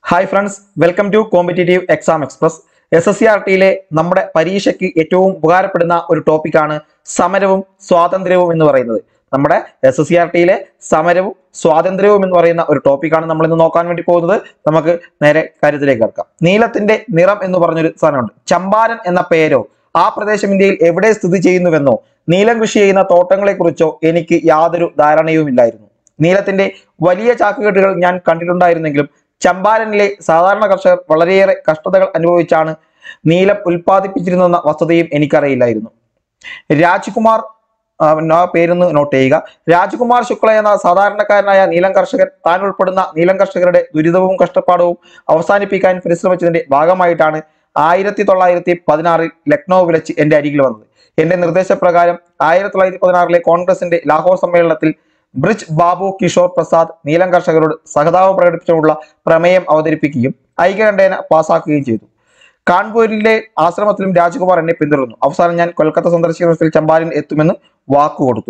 Hi friends welcome to competitive exam express S S C R ടിയിലെ നമ്മുടെ പരീക്ഷയ്ക്ക് ഏറ്റവും ഉപകാരപ്പെടുന്ന ഒരു ടോപ്പിക്കാണ് സമരവും സ്വാതന്ത്ര്യവും എന്ന് പറയുന്നത് നമ്മുടെ എസ് എസ് സി ആർ ടിയിലെ സമരവും സ്വാതന്ത്ര്യവും എന്ന് പറയുന്ന ഒരു ടോപ്പിക്കാണ് നമ്മൾ ഇന്ന് നോക്കാൻ വേണ്ടി പോകുന്നത് നമുക്ക് നേരെ കാര്യത്തിലേക്ക് കിടക്കാം നീലത്തിന്റെ നിറം എന്ന് പറഞ്ഞൊരു സാധനമുണ്ട് ചമ്പാരൻ എന്ന പേരോ ആ പ്രദേശം ഇന്ത്യയിൽ എവിടെ സ്ഥിതി ചെയ്യുന്നുവെന്നോ നീലം കൃഷി ചെയ്യുന്ന തോട്ടങ്ങളെ കുറിച്ചോ എനിക്ക് യാതൊരു ധാരണയുമില്ലായിരുന്നു നീലത്തിന്റെ വലിയ ചാക്കുകെട്ടുകൾ ഞാൻ കണ്ടിട്ടുണ്ടായിരുന്നെങ്കിലും ചമ്പാരനിലെ സാധാരണ കർഷകർ വളരെയേറെ കഷ്ടതകൾ അനുഭവിച്ചാണ് നീലം ഉൽപ്പാദിപ്പിച്ചിരുന്നെന്ന വസ്തുതയും എനിക്കറിയില്ലായിരുന്നു രാജ്കുമാർ ആ, ആ പേരൊന്ന് നോട്ട് ചെയ്യുക രാജ്കുമാർ ശുക്ല എന്ന സാധാരണക്കാരനായ നീലം കർഷകൻ താൻ ഉൾപ്പെടുന്ന നീലം കർഷകരുടെ ദുരിതവും കഷ്ടപ്പാടവും അവസാനിപ്പിക്കാൻ പരിശ്രമിച്ചതിന്റെ ഭാഗമായിട്ടാണ് ആയിരത്തി തൊള്ളായിരത്തി പതിനാറിൽ ലക്നൌവിൽ വെച്ച് എന്റെ അരികിൽ വന്നത് എന്റെ നിർദ്ദേശപ്രകാരം ആയിരത്തി തൊള്ളായിരത്തി പതിനാറിലെ കോൺഗ്രസിന്റെ ലാഹോർ സമ്മേളനത്തിൽ ബ്രിജ് ബാബു കിഷോർ പ്രസാദ് നീലം കർഷകരോട് സഹതാപം പ്രകടിപ്പിച്ചുകൊണ്ടുള്ള പ്രമേയം അവതരിപ്പിക്കുകയും ഐക്യകണ്ഠേന പാസാക്കുകയും ചെയ്തു കാൺപൂരിലെ ആശ്രമത്തിലും രാജ്കുമാർ എന്നെ പിന്തുടർന്നു അവസാനം ഞാൻ കൊൽക്കത്ത സന്ദർശിക്കുന്ന ചമ്പാരൻ എത്തുമെന്ന് വാക്കുകൊടുത്തു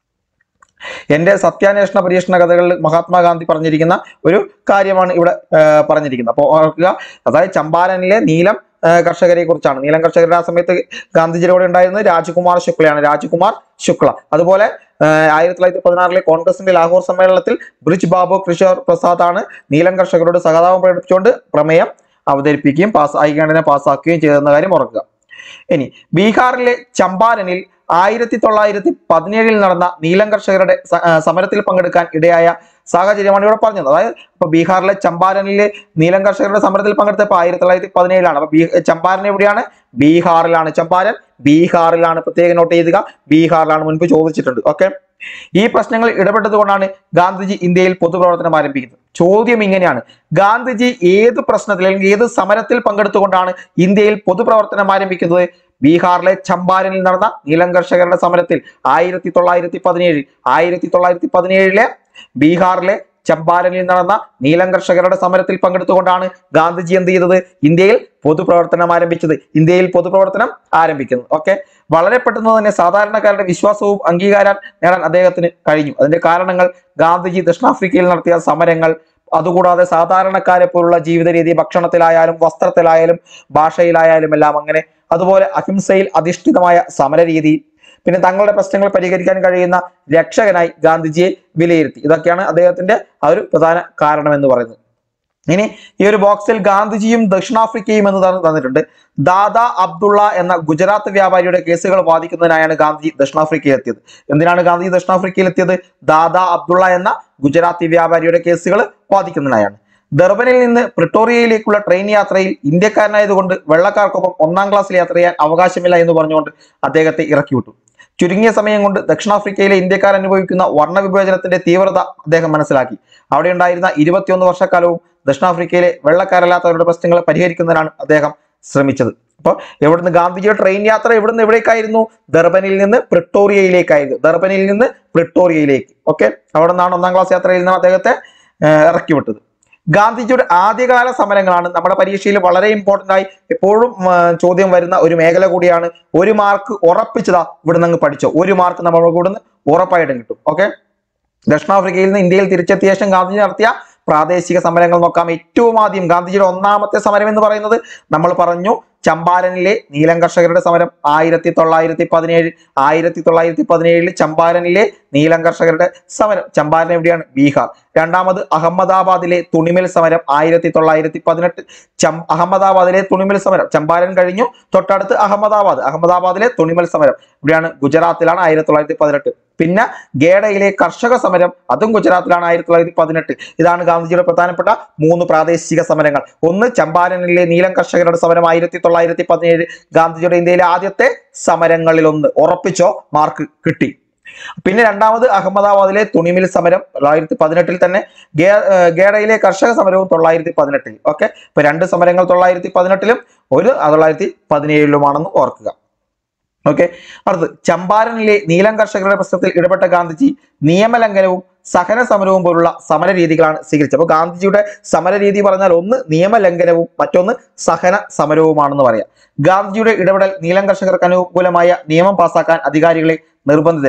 എന്റെ സത്യാന്വേഷണ പരീക്ഷണ കഥകളിൽ മഹാത്മാഗാന്ധി പറഞ്ഞിരിക്കുന്ന ഒരു കാര്യമാണ് ഇവിടെ ആ, പറഞ്ഞിരിക്കുന്നത് അപ്പോൾ ഓർക്കുക അതായത് ചമ്പാരനിലെ നീലം ആ, കർഷകരെ കുറിച്ചാണ് നീലം കർഷകരുടെ ആ സമയത്ത് ഗാന്ധിജിയുടെ കൂടെ ഉണ്ടായിരുന്നത് രാജ്കുമാർ ശുക്ലയാണ് രാജ്കുമാർ ശുക്ല അതുപോലെ ആയിരത്തി തൊള്ളായിരത്തി പതിനാറിലെ കോൺഗ്രസിന്റെ ലാഹോർ സമ്മേളനത്തിൽ ബ്രിജ് ബാബു കിഷോർ പ്രസാദ് ആണ് നീലം കർഷകരോട് സഹതാപം പ്രകടിപ്പിച്ചുകൊണ്ട് പ്രമേയം അവതരിപ്പിക്കുകയും പാസ് ഐക്യകണ്ഠനെ പാസ്സാക്കുകയും ചെയ്തെന്ന കാര്യം ഓർക്കുക ഇനി ബീഹാറിലെ ചമ്പാരനിൽ ആയിരത്തി തൊള്ളായിരത്തി പതിനേഴിൽ നടന്ന നീലം കർഷകരുടെ സ- ആ, സമരത്തിൽ പങ്കെടുക്കാൻ ഇടയായ സാഹചര്യമാണ് ഇവിടെ പറഞ്ഞത് അതായത് ഇപ്പൊ ബീഹാറിലെ ചമ്പാരനിലെ നീലം കർഷകരുടെ സമരത്തിൽ പങ്കെടുത്തപ്പോൾ ആയിരത്തി തൊള്ളായിരത്തി പതിനേഴിലാണ് അപ്പൊ ബീ- ചമ്പാരൻ എവിടെയാണ് ബീഹാറിലാണ് ചമ്പാരൻ ബീഹാറിലാണ് പ്രത്യേകം നോട്ട് ചെയ്യുക ബീഹാറിലാണ് മുൻപ് ചോദിച്ചിട്ടുണ്ട് ഓക്കെ ഈ പ്രശ്നങ്ങൾ ഇടപെട്ടതുകൊണ്ടാണ് ഗാന്ധിജി ഇന്ത്യയിൽ പൊതുപ്രവർത്തനം ആരംഭിക്കുന്നത് ചോദ്യം ഇങ്ങനെയാണ് ഗാന്ധിജി ഏത് പ്രശ്നത്തിൽ അല്ലെങ്കിൽ ഏത് സമരത്തിൽ പങ്കെടുത്തുകൊണ്ടാണ് ഇന്ത്യയിൽ പൊതുപ്രവർത്തനം ആരംഭിക്കുന്നത് ബീഹാറിലെ ചമ്പാരനിൽ നടന്ന നീലം കർഷകരുടെ സമരത്തിൽ ആയിരത്തി തൊള്ളായിരത്തി പതിനേഴിൽ ആയിരത്തി തൊള്ളായിരത്തി പതിനേഴിലെ ബീഹാറിലെ ചമ്പാരനിൽ നടന്ന നീലം കർഷകരുടെ സമരത്തിൽ പങ്കെടുത്തുകൊണ്ടാണ് ഗാന്ധിജി എന്ത് ചെയ്തത് ഇന്ത്യയിൽ പൊതുപ്രവർത്തനം ആരംഭിച്ചത് ഇന്ത്യയിൽ പൊതുപ്രവർത്തനം ആരംഭിക്കുന്നത് ഓക്കെ വളരെ പെട്ടെന്ന് തന്നെ സാധാരണക്കാരുടെ വിശ്വാസവും അംഗീകാരം നേടാൻ അദ്ദേഹത്തിന് കഴിഞ്ഞു അതിന്റെ കാരണങ്ങൾ ഗാന്ധിജി ദക്ഷിണാഫ്രിക്കയിൽ നടത്തിയ സമരങ്ങൾ അതുകൂടാതെ സാധാരണക്കാരെ പോലുള്ള ജീവിത രീതി ഭക്ഷണത്തിലായാലും വസ്ത്രത്തിലായാലും ഭാഷയിലായാലും എല്ലാം അങ്ങനെ അതുപോലെ അഹിംസയിൽ അധിഷ്ഠിതമായ സമരരീതി പിന്നെ തങ്ങളുടെ പ്രശ്നങ്ങൾ പരിഹരിക്കാൻ കഴിയുന്ന രക്ഷകനായി ഗാന്ധിജിയെ വിലയിരുത്തി ഇതൊക്കെയാണ് അദ്ദേഹത്തിന്റെ ആ ഒരു പ്രധാന കാരണം എന്ന് പറയുന്നത് ഇനി ഈ ഒരു ബോക്സിൽ ഗാന്ധിജിയും ദക്ഷിണാഫ്രിക്കയും എന്ന് തന്ന- തന്നിട്ടുണ്ട് ദാദാ അബ്ദുള്ള എന്ന ഗുജറാത്ത് വ്യാപാരിയുടെ കേസുകൾ വാദിക്കുന്നതിനായാണ് ഗാന്ധിജി ദക്ഷിണാഫ്രിക്കയിൽ എത്തിയത് എന്തിനാണ് ഗാന്ധിജി ദക്ഷിണാഫ്രിക്കയിൽ എത്തിയത് ദാദാ അബ്ദുള്ള എന്ന ഗുജറാത്തി വ്യാപാരിയുടെ കേസുകൾ വാദിക്കുന്നതിനായാണ് ദർബനിൽ നിന്ന് പ്രിട്ടോറിയയിലേക്കുള്ള ട്രെയിൻ യാത്രയിൽ ഇന്ത്യക്കാരനായതുകൊണ്ട് വെള്ളക്കാർക്കൊപ്പം ഒന്നാം ക്ലാസ്സിൽ യാത്ര ചെയ്യാൻ അവകാശമില്ല എന്ന് പറഞ്ഞുകൊണ്ട് അദ്ദേഹത്തെ ഇറക്കി വിട്ടു ചുരുങ്ങിയ സമയം കൊണ്ട് ദക്ഷിണാഫ്രിക്കയിലെ ഇന്ത്യക്കാർ അനുഭവിക്കുന്ന വർണ്ണവിഭജനത്തിന്റെ തീവ്രത അദ്ദേഹം മനസ്സിലാക്കി അവിടെ ഉണ്ടായിരുന്ന ഇരുപത്തിയൊന്ന് വർഷക്കാലവും ദക്ഷിണാഫ്രിക്കയിലെ വെള്ളക്കാരല്ലാത്തവരുടെ പ്രശ്നങ്ങൾ പരിഹരിക്കുന്നതിനാണ് അദ്ദേഹം ശ്രമിച്ചത് അപ്പോൾ എവിടുന്ന് ഗാന്ധിജിയുടെ ട്രെയിൻ യാത്ര എവിടുന്ന് എവിടേക്കായിരുന്നു ദർബനിൽ നിന്ന് പ്രിട്ടോറിയയിലേക്കായിരുന്നു ദർബനിൽ നിന്ന് പ്രിട്ടോറിയയിലേക്ക് ഓക്കെ അവിടെ നിന്നാണ് ഒന്നാം ക്ലാസ് യാത്രയിൽ നിന്ന് അദ്ദേഹത്തെ ഏർ, ഇറക്കി വിട്ടത് ഗാന്ധിജിയുടെ ആദ്യകാല സമരങ്ങളാണ് നമ്മുടെ പരീക്ഷയിൽ വളരെ ഇമ്പോർട്ടന്റ് ആയി എപ്പോഴും ആ, ചോദ്യം വരുന്ന ഒരു മേഖല കൂടിയാണ് ഒരു മാർക്ക് ഉറപ്പിച്ചതാ ഇവിടുന്ന് അങ്ങ് പഠിച്ചോ ഒരു മാർക്ക് നമ്മൾ ഇവിടുന്ന് ഉറപ്പായിട്ടും കിട്ടും ഓക്കെ ദക്ഷിണാഫ്രിക്കയിൽ നിന്ന് ഇന്ത്യയിൽ തിരിച്ചെത്തിയ ശേഷം ഗാന്ധിജി നടത്തിയ പ്രാദേശിക സമരങ്ങൾ നോക്കാം ഏറ്റവും ആദ്യം ഗാന്ധിജിയുടെ ഒന്നാമത്തെ സമരം എന്ന് പറയുന്നത് നമ്മൾ പറഞ്ഞു ചമ്പാരനിലെ നീലം കർഷകരുടെ സമരം ആയിരത്തി തൊള്ളായിരത്തി പതിനേഴ് ആയിരത്തി തൊള്ളായിരത്തി പതിനേഴിൽ ചമ്പാരനിലെ നീലം കർഷകരുടെ സമരം ചമ്പാരൻ എവിടെയാണ് ബീഹാർ രണ്ടാമത് അഹമ്മദാബാദിലെ തുണിമിൽ സമരം ആയിരത്തി തൊള്ളായിരത്തി പതിനെട്ട് ചം അഹമ്മദാബാദിലെ തുണിമിൽ സമരം ചമ്പാരൻ കഴിഞ്ഞു തൊട്ടടുത്ത് അഹമ്മദാബാദ് അഹമ്മദാബാദിലെ തുണിമൽ സമരം ഇവിടെയാണ് ഗുജറാത്തിലാണ് ആയിരത്തി തൊള്ളായിരത്തി പതിനെട്ട് പിന്നെ ഗേഡയിലെ കർഷക സമരം അതും ഗുജറാത്തിലാണ് ആയിരത്തി തൊള്ളായിരത്തി പതിനെട്ട് ഇതാണ് ഗാന്ധിജിയുടെ പ്രധാനപ്പെട്ട മൂന്ന് പ്രാദേശിക സമരങ്ങൾ ഒന്ന് ചമ്പാരനിലെ നീലം കർഷകരുടെ സമരം ആയിരത്തി തൊള്ളായിരത്തി പതിനേഴ് ഗാന്ധിജിയുടെ ഇന്ത്യയിലെ ആദ്യത്തെ സമരങ്ങളിൽ ഒന്ന് ഉറപ്പിച്ചോ മാർക്ക് കിട്ടി പിന്നെ രണ്ടാമത് അഹമ്മദാബാദിലെ തുണിമിൽ സമരം തൊള്ളായിരത്തി പതിനെട്ടിൽ തന്നെ ഗേ- ഏർ ഗേഡയിലെ കർഷക സമരവും തൊള്ളായിരത്തി പതിനെട്ടിൽ ഓക്കെ ഇപ്പൊ രണ്ട് സമരങ്ങൾ തൊള്ളായിരത്തി പതിനെട്ടിലും ഒരു തൊള്ളായിരത്തി പതിനേഴിലുമാണെന്ന് ഓർക്കുക ഓക്കെ അടുത്ത് ചമ്പാരനിലെ നീലം കർഷകരുടെ പ്രശ്നത്തിൽ ഇടപെട്ട ഗാന്ധിജി നിയമലംഘനവും സഹന സമരവും പോലുള്ള സമര രീതികളാണ് സ്വീകരിച്ചത് അപ്പോൾ ഗാന്ധിജിയുടെ സമര രീതി പറഞ്ഞാൽ ഒന്ന് നിയമലംഘനവും മറ്റൊന്ന് സഹന സമരവുമാണെന്ന് പറയാം ഗാന്ധിജിയുടെ ഇടപെടൽ നീലം കർഷകർക്ക് അനുകൂലമായ നിയമം പാസാക്കാൻ അധികാരികളെ നിർബന്ധിതരാക്കി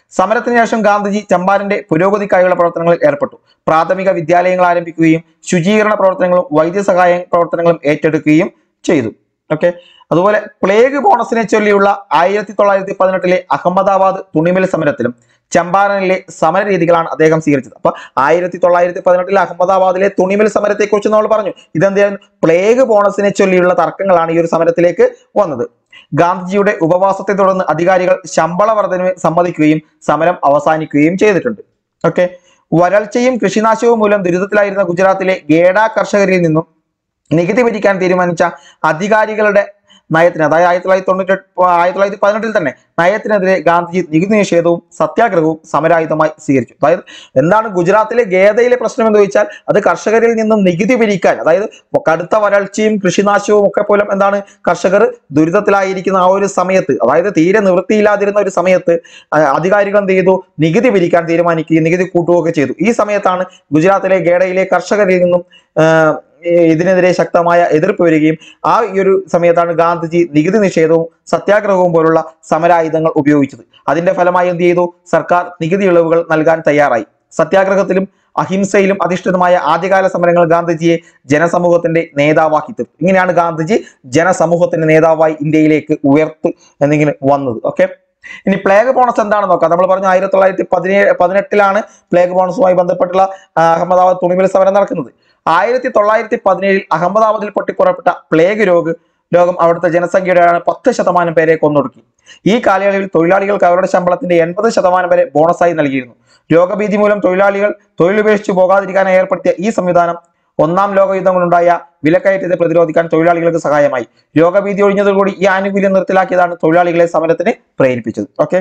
സമരത്തിന് ശേഷം ഗാന്ധിജി ചമ്പാരന്റെ പുരോഗതിക്കായുള്ള പ്രവർത്തനങ്ങളിൽ ഏർപ്പെട്ടു പ്രാഥമിക വിദ്യാലയങ്ങൾ ആരംഭിക്കുകയും ശുചീകരണ പ്രവർത്തനങ്ങളും വൈദ്യസഹായ പ്രവർത്തനങ്ങളും ഏറ്റെടുക്കുകയും ചെയ്തു ഓക്കെ അതുപോലെ പ്ലേഗ് ബോണസിനെ ചൊല്ലിയുള്ള ആയിരത്തി തൊള്ളായിരത്തി പതിനെട്ടിലെ അഹമ്മദാബാദ് തുണിമിൽ സമരത്തിലും ചമ്പാരനിലെ സമര രീതികളാണ് അദ്ദേഹം സ്വീകരിച്ചത് അപ്പൊ ആയിരത്തി തൊള്ളായിരത്തി പതിനെട്ടിലെ അഹമ്മദാബാദിലെ തുണിമിൽ സമരത്തെ കുറിച്ച് നമ്മൾ പറഞ്ഞു ഇതെന്തായിരുന്നു പ്ലേഗ് ബോണസിനെ ചൊല്ലിയുള്ള തർക്കങ്ങളാണ് ഈ ഒരു സമരത്തിലേക്ക് വന്നത് ഗാന്ധിജിയുടെ ഉപവാസത്തെ തുടർന്ന് അധികാരികൾ ശമ്പള വർധനവ് സമ്മതിക്കുകയും സമരം അവസാനിക്കുകയും ചെയ്തിട്ടുണ്ട് ഓക്കെ വരൾച്ചയും കൃഷിനാശവും മൂലം ദുരിതത്തിലായിരുന്ന ഗുജറാത്തിലെ ഗേഡ കർഷകരിൽ നിന്നും നികുതി പിരിക്കാൻ തീരുമാനിച്ച അധികാരികളുടെ നയത്തിന് അതായത് ആയിരത്തി തൊള്ളായിരത്തി തൊണ്ണൂറ്റി ആയിരത്തി തൊള്ളായിരത്തി പതിനെട്ടിൽ തന്നെ നയത്തിനെതിരെ ഗാന്ധിജി നികുതി നിഷേധവും സത്യാഗ്രഹവും സമരായുധമായി സ്വീകരിച്ചു അതായത് എന്താണ് ഗുജറാത്തിലെ ഗേദയിലെ പ്രശ്നം എന്ന് ചോദിച്ചാൽ അത് കർഷകരിൽ നിന്നും നികുതി പിരിക്കാൻ അതായത് കടുത്ത വരൾച്ചയും കൃഷിനാശവും ഒക്കെ പോലും എന്താണ് കർഷകർ ദുരിതത്തിലായിരിക്കുന്ന ആ ഒരു സമയത്ത് അതായത് തീരെ നിവൃത്തിയില്ലാതിരുന്ന ഒരു സമയത്ത് ആ, അധികാരികൾ എന്ത് ചെയ്തു നികുതി പിരിക്കാൻ തീരുമാനിക്കുകയും നികുതി കൂട്ടുകയൊക്കെ ചെയ്തു ഈ സമയത്താണ് ഗുജറാത്തിലെ ഗേഡയിലെ കർഷകരിൽ നിന്നും ആ, ഇതിനെതിരെ ശക്തമായ എതിർപ്പ് വരികയും ആ ഈ ഒരു സമയത്താണ് ഗാന്ധിജി നികുതി നിഷേധവും സത്യാഗ്രഹവും പോലുള്ള സമരായുധങ്ങൾ ഉപയോഗിച്ചത് അതിന്റെ ഫലമായി എന്ത് ചെയ്തു സർക്കാർ നികുതി ഇളവുകൾ നൽകാൻ തയ്യാറായി സത്യാഗ്രഹത്തിലും അഹിംസയിലും അധിഷ്ഠിതമായ ആദ്യകാല സമരങ്ങൾ ഗാന്ധിജിയെ ജനസമൂഹത്തിന്റെ നേതാവാക്കി തീർത്തു ഇങ്ങനെയാണ് ഗാന്ധിജി ജനസമൂഹത്തിന്റെ നേതാവായി ഇന്ത്യയിലേക്ക് ഉയർത്ത് എന്നിങ്ങനെ വന്നത് ഓക്കെ ഇനി പ്ലേഗ് ബോണസ് എന്താണെന്ന് നോക്കാം നമ്മൾ പറഞ്ഞു ആയിരത്തി തൊള്ളായിരത്തി പതിനേഴ് പതിനെട്ടിലാണ് പ്ലേഗ് ബോണസുമായി ബന്ധപ്പെട്ടുള്ള ആ, അഹമ്മദാബാദ് തുണിമിൽ സമരം നടക്കുന്നത് ആയിരത്തി തൊള്ളായിരത്തി പതിനേഴിൽ അഹമ്മദാബാദിൽ പൊട്ടിപ്പുറപ്പെട്ട പ്ലേഗ് രോഗ് രോഗം അവിടുത്തെ ജനസംഖ്യയുടെ പത്ത് ശതമാനം പേരെ കൊന്നൊടുക്കി ഈ കാലയളവിൽ തൊഴിലാളികൾക്ക് അവരുടെ ശമ്പളത്തിന്റെ എൺപത് ശതമാനം വരെ ബോണസായി നൽകിയിരുന്നു രോഗഭീതി മൂലം തൊഴിലാളികൾ തൊഴിലുപേക്ഷിച്ച് പോകാതിരിക്കാനായി ഏർപ്പെടുത്തിയ ഈ സംവിധാനം ഒന്നാം ലോകയുദ്ധം കൊണ്ടുണ്ടായ വിലക്കയറ്റത്തെ പ്രതിരോധിക്കാൻ തൊഴിലാളികൾക്ക് സഹായമായി രോഗഭീതി ഒഴിഞ്ഞതോടുകൂടി ഈ ആനുകൂല്യം നിർത്തലാക്കിയതാണ് തൊഴിലാളികളെ സമരത്തിന് പ്രേരിപ്പിച്ചത് ഓക്കെ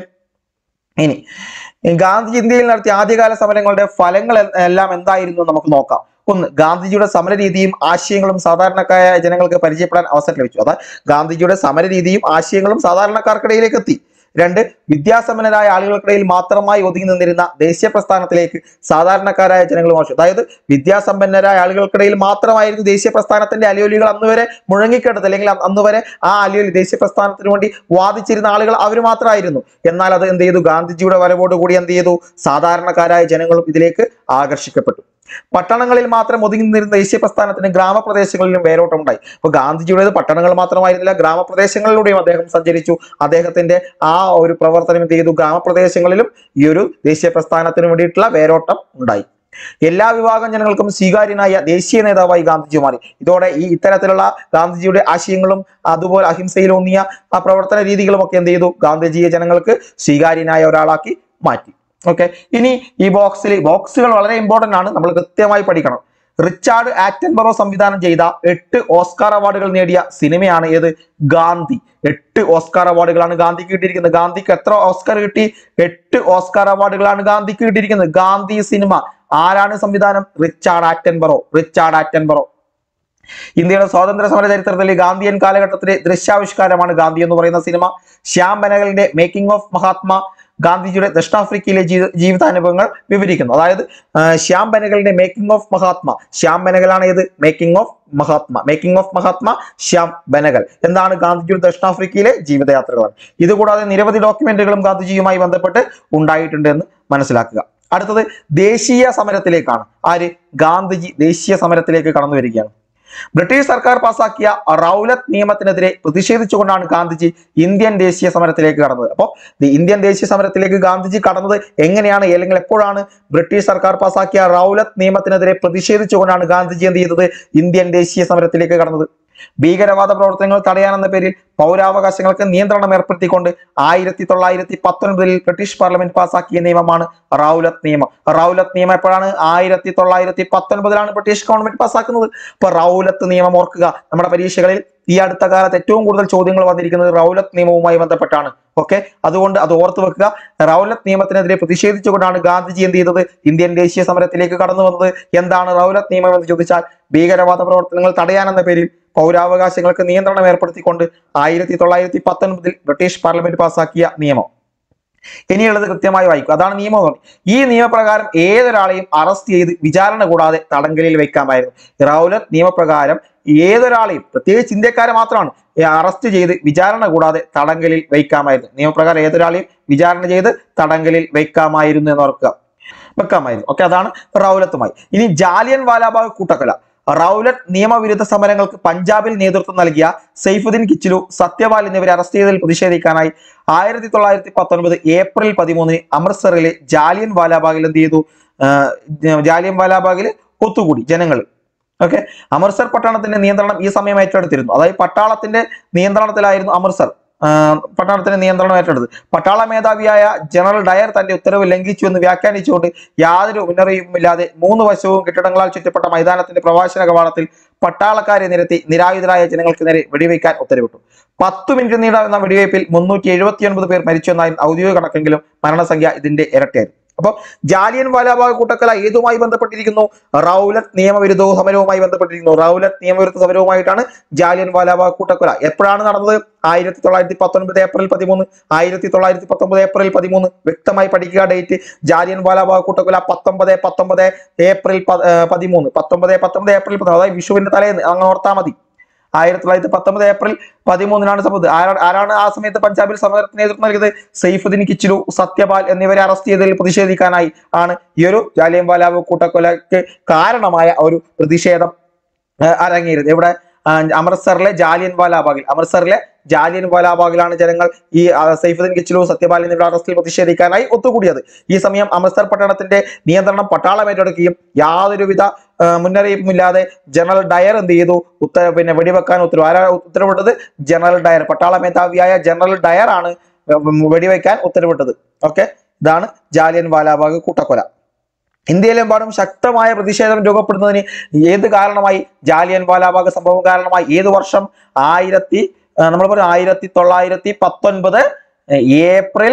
ഇനി ഈ ഗാന്ധിജി ഇന്ത്യയിൽ നടത്തിയ ആദ്യകാല സമരങ്ങളുടെ ഫലങ്ങൾ എ- എല്ലാം എന്തായിരുന്നു എന്ന് നമുക്ക് നോക്കാം ഒന്ന് ഗാന്ധിജിയുടെ സമരരീതിയും ആശയങ്ങളും സാധാരണക്കാരായ ജനങ്ങൾക്ക് പരിചയപ്പെടാൻ അവസരം ലഭിച്ചു അതായത് ഗാന്ധിജിയുടെ സമരരീതിയും ആശയങ്ങളും സാധാരണക്കാർക്കിടയിലേക്ക് എത്തി രണ്ട് വിദ്യാസമ്പന്നരായ ആളുകൾക്കിടയിൽ മാത്രമായി ഒതുങ്ങി നിന്നിരുന്ന ദേശീയ പ്രസ്ഥാനത്തിലേക്ക് സാധാരണക്കാരായ ജനങ്ങൾ മോശം അതായത് വിദ്യാസമ്പന്നരായ ആളുകൾക്കിടയിൽ മാത്രമായിരുന്നു ദേശീയ പ്രസ്ഥാനത്തിന്റെ അലിയൊലികൾ അന്ന് വരെ മുഴങ്ങിക്കിടന്നത് അല്ലെങ്കിൽ അ- അന്ന് വരെ ആ അലിയൊലി ദേശീയ പ്രസ്ഥാനത്തിന് വേണ്ടി വാദിച്ചിരുന്ന ആളുകൾ അവർ മാത്രമായിരുന്നു എന്നാൽ അത് എന്ത് ചെയ്തു ഗാന്ധിജിയുടെ വരവോടുകൂടി എന്ത് ചെയ്തു സാധാരണക്കാരായ ജനങ്ങളും ഇതിലേക്ക് ആകർഷിക്കപ്പെട്ടു പട്ടണങ്ങളിൽ മാത്രം ഒതുങ്ങി നിന്നിരുന്ന ദേശീയ പ്രസ്ഥാനത്തിന് ഗ്രാമപ്രദേശങ്ങളിലും വേരോട്ടം ഉണ്ടായി അപ്പൊ ഗാന്ധിജിയുടേത് പട്ടണങ്ങൾ മാത്രമായിരുന്നില്ല ഗ്രാമപ്രദേശങ്ങളിലൂടെയും അദ്ദേഹം സഞ്ചരിച്ചു അദ്ദേഹത്തിന്റെ ആ ഒരു പ്രവർത്തനം എന്ത് ചെയ്തു ഗ്രാമപ്രദേശങ്ങളിലും ഈ ഒരു ദേശീയ പ്രസ്ഥാനത്തിന് വേണ്ടിയിട്ടുള്ള വേരോട്ടം ഉണ്ടായി എല്ലാ വിഭാഗം ജനങ്ങൾക്കും സ്വീകാര്യനായ ദേശീയ നേതാവായി ഗാന്ധിജി മാറി ഇതോടെ ഈ ഇത്തരത്തിലുള്ള ഗാന്ധിജിയുടെ ആശയങ്ങളും അതുപോലെ അഹിംസയിലൂന്നിയ ആ പ്രവർത്തന രീതികളും ഒക്കെ എന്ത് ചെയ്തു ഗാന്ധിജിയെ ജനങ്ങൾക്ക് സ്വീകാര്യനായ ഒരാളാക്കി മാറ്റി ഓക്കെ ഇനി ഈ ബോക്സിൽ ബോക്സുകൾ വളരെ ഇമ്പോർട്ടന്റ് ആണ് നമ്മൾ കൃത്യമായി പഠിക്കണം റിച്ചാർഡ് ആറ്റൻബറോ സംവിധാനം ചെയ്ത എട്ട് ഓസ്കാർ അവാർഡുകൾ നേടിയ സിനിമയാണ് ഏത് ഗാന്ധി എട്ട് ഓസ്കാർ അവാർഡുകളാണ് ഗാന്ധിക്ക് കിട്ടിയിരിക്കുന്നത് ഗാന്ധിക്ക് എത്ര ഓസ്കാർ കിട്ടി എട്ട് ഓസ്കാർ അവാർഡുകളാണ് ഗാന്ധിക്ക് കിട്ടിയിരിക്കുന്നത് ഗാന്ധി സിനിമ ആരാണ് സംവിധാനം റിച്ചാർഡ് ആറ്റൻബറോ റിച്ചാർഡ് ആറ്റൻബറോ ഇന്ത്യയുടെ സ്വാതന്ത്ര്യ സമര ചരിത്രത്തിലെ ഗാന്ധിയൻ കാലഘട്ടത്തിലെ ദൃശ്യാവിഷ്കാരമാണ് ഗാന്ധി എന്ന് പറയുന്ന സിനിമ ശ്യാം ബനഗലിന്റെ മേക്കിംഗ് ഓഫ് മഹാത്മാ ഗാന്ധിജിയുടെ ദക്ഷിണാഫ്രിക്കയിലെ ജീ- ജീവിതാനുഭവങ്ങൾ വിവരിക്കുന്നു അതായത് ആ, ശ്യാം ബനഗലിന്റെ മേക്കിംഗ് ഓഫ് മഹാത്മ ശ്യാം ബനഗലാണ് ഏത് making of Mahatma making of Mahatma Shyam Benegal എന്താണ് ഗാന്ധിജിയുടെ ദക്ഷിണാഫ്രിക്കയിലെ ജീവിതയാത്രകളാണ് ഇതുകൂടാതെ നിരവധി ഡോക്യുമെന്റുകളും ഗാന്ധിജിയുമായി ബന്ധപ്പെട്ട് ഉണ്ടായിട്ടുണ്ട് എന്ന് മനസ്സിലാക്കുക അടുത്തത് ദേശീയ സമരത്തിലേക്കാണ് ആര് ഗാന്ധിജി ദേശീയ സമരത്തിലേക്ക് കടന്നു വരികയാണ് ബ്രിട്ടീഷ് സർക്കാർ പാസാക്കിയ റൗലത്ത് നിയമത്തിനെതിരെ പ്രതിഷേധിച്ചുകൊണ്ടാണ് ഗാന്ധിജി ഇന്ത്യൻ ദേശീയ സമരത്തിലേക്ക് കടന്നത് അപ്പോൾ ദി ഇന്ത്യൻ ദേശീയ സമരത്തിലേക്ക് ഗാന്ധിജി കടന്നത് എങ്ങനെയാണ് അല്ലെങ്കിൽ എപ്പോഴാണ് ബ്രിട്ടീഷ് സർക്കാർ പാസാക്കിയ റൗലത്ത് നിയമത്തിനെതിരെ പ്രതിഷേധിച്ചുകൊണ്ടാണ് ഗാന്ധിജി എന്ത് ചെയ്തത് ഇന്ത്യൻ ദേശീയ സമരത്തിലേക്ക് കടന്നത് ഭീകരവാദ പ്രവർത്തനങ്ങൾ തടയാനെന്ന പേരിൽ പൗരാവകാശങ്ങൾക്ക് നിയന്ത്രണം ഏർപ്പെടുത്തിക്കൊണ്ട് ആയിരത്തി തൊള്ളായിരത്തി പത്തൊൻപതിൽ ബ്രിട്ടീഷ് പാർലമെന്റ് പാസാക്കിയ നിയമമാണ് റൗലത്ത് നിയമം റൗലത്ത് നിയമം എപ്പോഴാണ് ആയിരത്തി തൊള്ളായിരത്തി പത്തൊൻപതിലാണ് ബ്രിട്ടീഷ് ഗവൺമെന്റ് പാസാക്കുന്നത് അപ്പൊ റൗലത്ത് നിയമം ഓർക്കുക നമ്മുടെ പരീക്ഷകളിൽ ഈ അടുത്ത കാലത്ത് ഏറ്റവും കൂടുതൽ ചോദ്യങ്ങൾ വന്നിരിക്കുന്നത് റൗലത്ത് നിയമവുമായി ബന്ധപ്പെട്ടാണ് ഓക്കെ അതുകൊണ്ട് അത് ഓർത്ത് വെക്കുക റൗലത്ത് നിയമത്തിനെതിരെ പ്രതിഷേധിച്ചുകൊണ്ടാണ് ഗാന്ധിജി എന്ത് ചെയ്തത് ഇന്ത്യൻ ദേശീയ സമരത്തിലേക്ക് കടന്നു വന്നത് എന്താണ് റൗലത്ത് നിയമം എന്ന് ചോദിച്ചാൽ ഭീകരവാദ പ്രവർത്തനങ്ങൾ തടയാനെന്ന പേരിൽ പൗരാവകാശങ്ങൾക്ക് നിയന്ത്രണം ഏർപ്പെടുത്തിക്കൊണ്ട് ആയിരത്തി തൊള്ളായിരത്തി പത്തൊൻപതിൽ ബ്രിട്ടീഷ് പാർലമെന്റ് പാസാക്കിയ നിയമം ഇനിയുള്ളത് കൃത്യമായി വായിക്കും അതാണ് നിയമം എന്ന് പറയുന്നത്. ഈ നിയമപ്രകാരം ഏതൊരാളെയും അറസ്റ്റ് ചെയ്ത് വിചാരണ കൂടാതെ തടങ്കലിൽ വെക്കാമായിരുന്നു റൗലത്ത് നിയമപ്രകാരം ഏതൊരാളെയും പ്രത്യേകിച്ച് ഇന്ത്യക്കാരെ മാത്രമാണ് അറസ്റ്റ് ചെയ്ത് വിചാരണ കൂടാതെ തടങ്കലിൽ വയ്ക്കാമായിരുന്നു നിയമപ്രകാരം ഏതൊരാളെയും വിചാരണ ചെയ്ത് തടങ്കലിൽ വയ്ക്കാമായിരുന്നു എന്ന് ഓർക്കുക വെക്കാമായിരുന്നു ഓക്കെ അതാണ് റൗലത്തുമായി ഇനി ജാലിയൻ വാലാബാഗ് കൂട്ടക്കൊല റൗലറ്റ് നിയമവിരുദ്ധ സമരങ്ങൾക്ക് പഞ്ചാബിൽ നേതൃത്വം നൽകിയ സൈഫുദ്ദീൻ കിച്ചിലു സത്യപാൽ എന്നിവരെ അറസ്റ്റ് ചെയ്തതിൽ പ്രതിഷേധിക്കാനായി ആയിരത്തി തൊള്ളായിരത്തി പത്തൊൻപത് ഏപ്രിൽ പതിമൂന്നിന് അമൃത്സറിലെ ജാലിയൻ വാലാബാഗിൽ എന്ത് ചെയ്തു ആഹ് ജാലിയൻ വാലാബാഗിൽ ഒത്തുകൂടി ജനങ്ങൾ ഓക്കെ അമൃത്സർ പട്ടണത്തിന്റെ നിയന്ത്രണം ഈ സമയം ഏറ്റെടുത്തിരുന്നു അതായത് പട്ടാളത്തിന്റെ നിയന്ത്രണത്തിലായിരുന്നു അമൃത്സർ ആഹ് പട്ടാളത്തിന്റെ നിയന്ത്രണം ഏറ്റെടുത്തത് പട്ടാള മേധാവിയായ ജനറൽ ഡയർ തന്റെ ഉത്തരവ് ലംഘിച്ചു എന്ന് വ്യാഖ്യാനിച്ചുകൊണ്ട് യാതൊരു മുന്നറിയിപ്പുമില്ലാതെ മൂന്ന് വശവും കെട്ടിടങ്ങളാൽ ചുറ്റപ്പെട്ട മൈതാനത്തിന്റെ പ്രവാസന കവാടത്തിൽ പട്ടാളക്കാരെ നിരത്തി നിരായുധരായ ജനങ്ങൾക്ക് നേരെ വെടിവെക്കാൻ ഉത്തരവിട്ടു പത്ത് മിനിറ്റ് നീണ്ടുന്ന വെടിവയ്പിൽ മുന്നൂറ്റി എഴുപത്തിയൊൻപത് പേർ മരിച്ചു എന്നായിരുന്നു ഔദ്യോഗിക കണക്കെങ്കിലും മരണസംഖ്യ ഇതിന്റെ ഇരട്ടിയായിരുന്നു അപ്പോൾ ജാലിയൻ വാലാബാഗ് കൂട്ടക്കല ഏതുമായി ബന്ധപ്പെട്ടിരിക്കുന്നു റൗലറ്റ് നിയമവിരുദ്ധ സമരവുമായി ബന്ധപ്പെട്ടിരിക്കുന്നു റൗലറ്റ് നിയമവിരുദ്ധ സമരവുമായിട്ടാണ് ജാലിയൻ വാലാബാഗ് കൂട്ടക്കൊല എപ്പോഴാണ് നടന്നത് ആയിരത്തി തൊള്ളായിരത്തി പത്തൊൻപത് ഏപ്രിൽ പതിമൂന്ന് ആയിരത്തി തൊള്ളായിരത്തി പത്തൊമ്പത് ഏപ്രിൽ പതിമൂന്ന് വ്യക്തമായി പഠിക്കുക ഡേറ്റ് ജാലിയൻ വാലാബാഗ് കൂട്ടക്കൊല പത്തൊമ്പത് പത്തൊമ്പത് ഏപ്രിൽ പ- ഏർ പതിമൂന്ന് പത്തൊമ്പത് പത്തൊമ്പത് ഏപ്രിൽ പതിമൂന്ന് അതായത് വിഷുവിന്റെ തലേന്ന് അങ്ങ് ഓർത്താൽ മതി ആയിരത്തി തൊള്ളായിരത്തി പത്തൊമ്പത് ഏപ്രിൽ പതിമൂന്നിനാണ് സംഭവം ആരാ- ആരാണ് ആ സമയത്ത് പഞ്ചാബിൽ സമരത്തിന് നേതൃത്വം നൽകിയത് സൈഫുദ്ദീൻ കിച്ചിലു സത്യപാൽ എന്നിവരെ അറസ്റ്റ് ചെയ്തതിൽ പ്രതിഷേധിക്കാനായി ആണ് ഈ ഒരു ജാലിയൻ വാലാബ് കൂട്ടക്കൊലയ്ക്ക് കാരണമായ ഒരു പ്രതിഷേധം ആ, അരങ്ങേറിയത് ഇവിടെ ആ, അമൃത്സറിലെ ജാലിയൻ വാലാബാഗിൽ അമൃത്സറിലെ ജാലിയൻ വാലാബാഗിലാണ് ജനങ്ങൾ ഈ ആ, സൈഫുദ്ദീൻ കിച്ചിലു സത്യപാൽ എന്നിവരുടെ അറസ്റ്റിൽ പ്രതിഷേധിക്കാനായി ഒത്തുകൂടിയത് ഈ സമയം അമൃത്സർ പട്ടണത്തിന്റെ നിയന്ത്രണം പട്ടാളം ഏറ്റെടുക്കുകയും യാതൊരുവിധ ആ, മുന്നറിയിപ്പുമില്ലാതെ ജനറൽ ഡയർ എന്ത് ചെയ്തു ഉത്തര പിന്നെ വെടിവെക്കാൻ ഉത്തരവ് ആരാ ഉത്തരവിട്ടത് ജനറൽ ഡയർ പട്ടാള മേധാവിയായ ജനറൽ ഡയർ ആണ് ഉം, വെടിവെക്കാൻ ഉത്തരവിട്ടത് ഓക്കെ ഇതാണ് ജാലിയൻ വാലാബാഗ് കൂട്ടക്കൊല ഇന്ത്യയിലെമ്പാടും ശക്തമായ പ്രതിഷേധം രൂപപ്പെടുന്നതിന് ഏത് കാരണമായി ജാലിയൻ വാലാബാഗ് സംഭവം കാരണമായി ഏത് വർഷം ആയിരത്തി നമ്മൾ പറയും ആയിരത്തി തൊള്ളായിരത്തി പത്തൊൻപത് ഏപ്രിൽ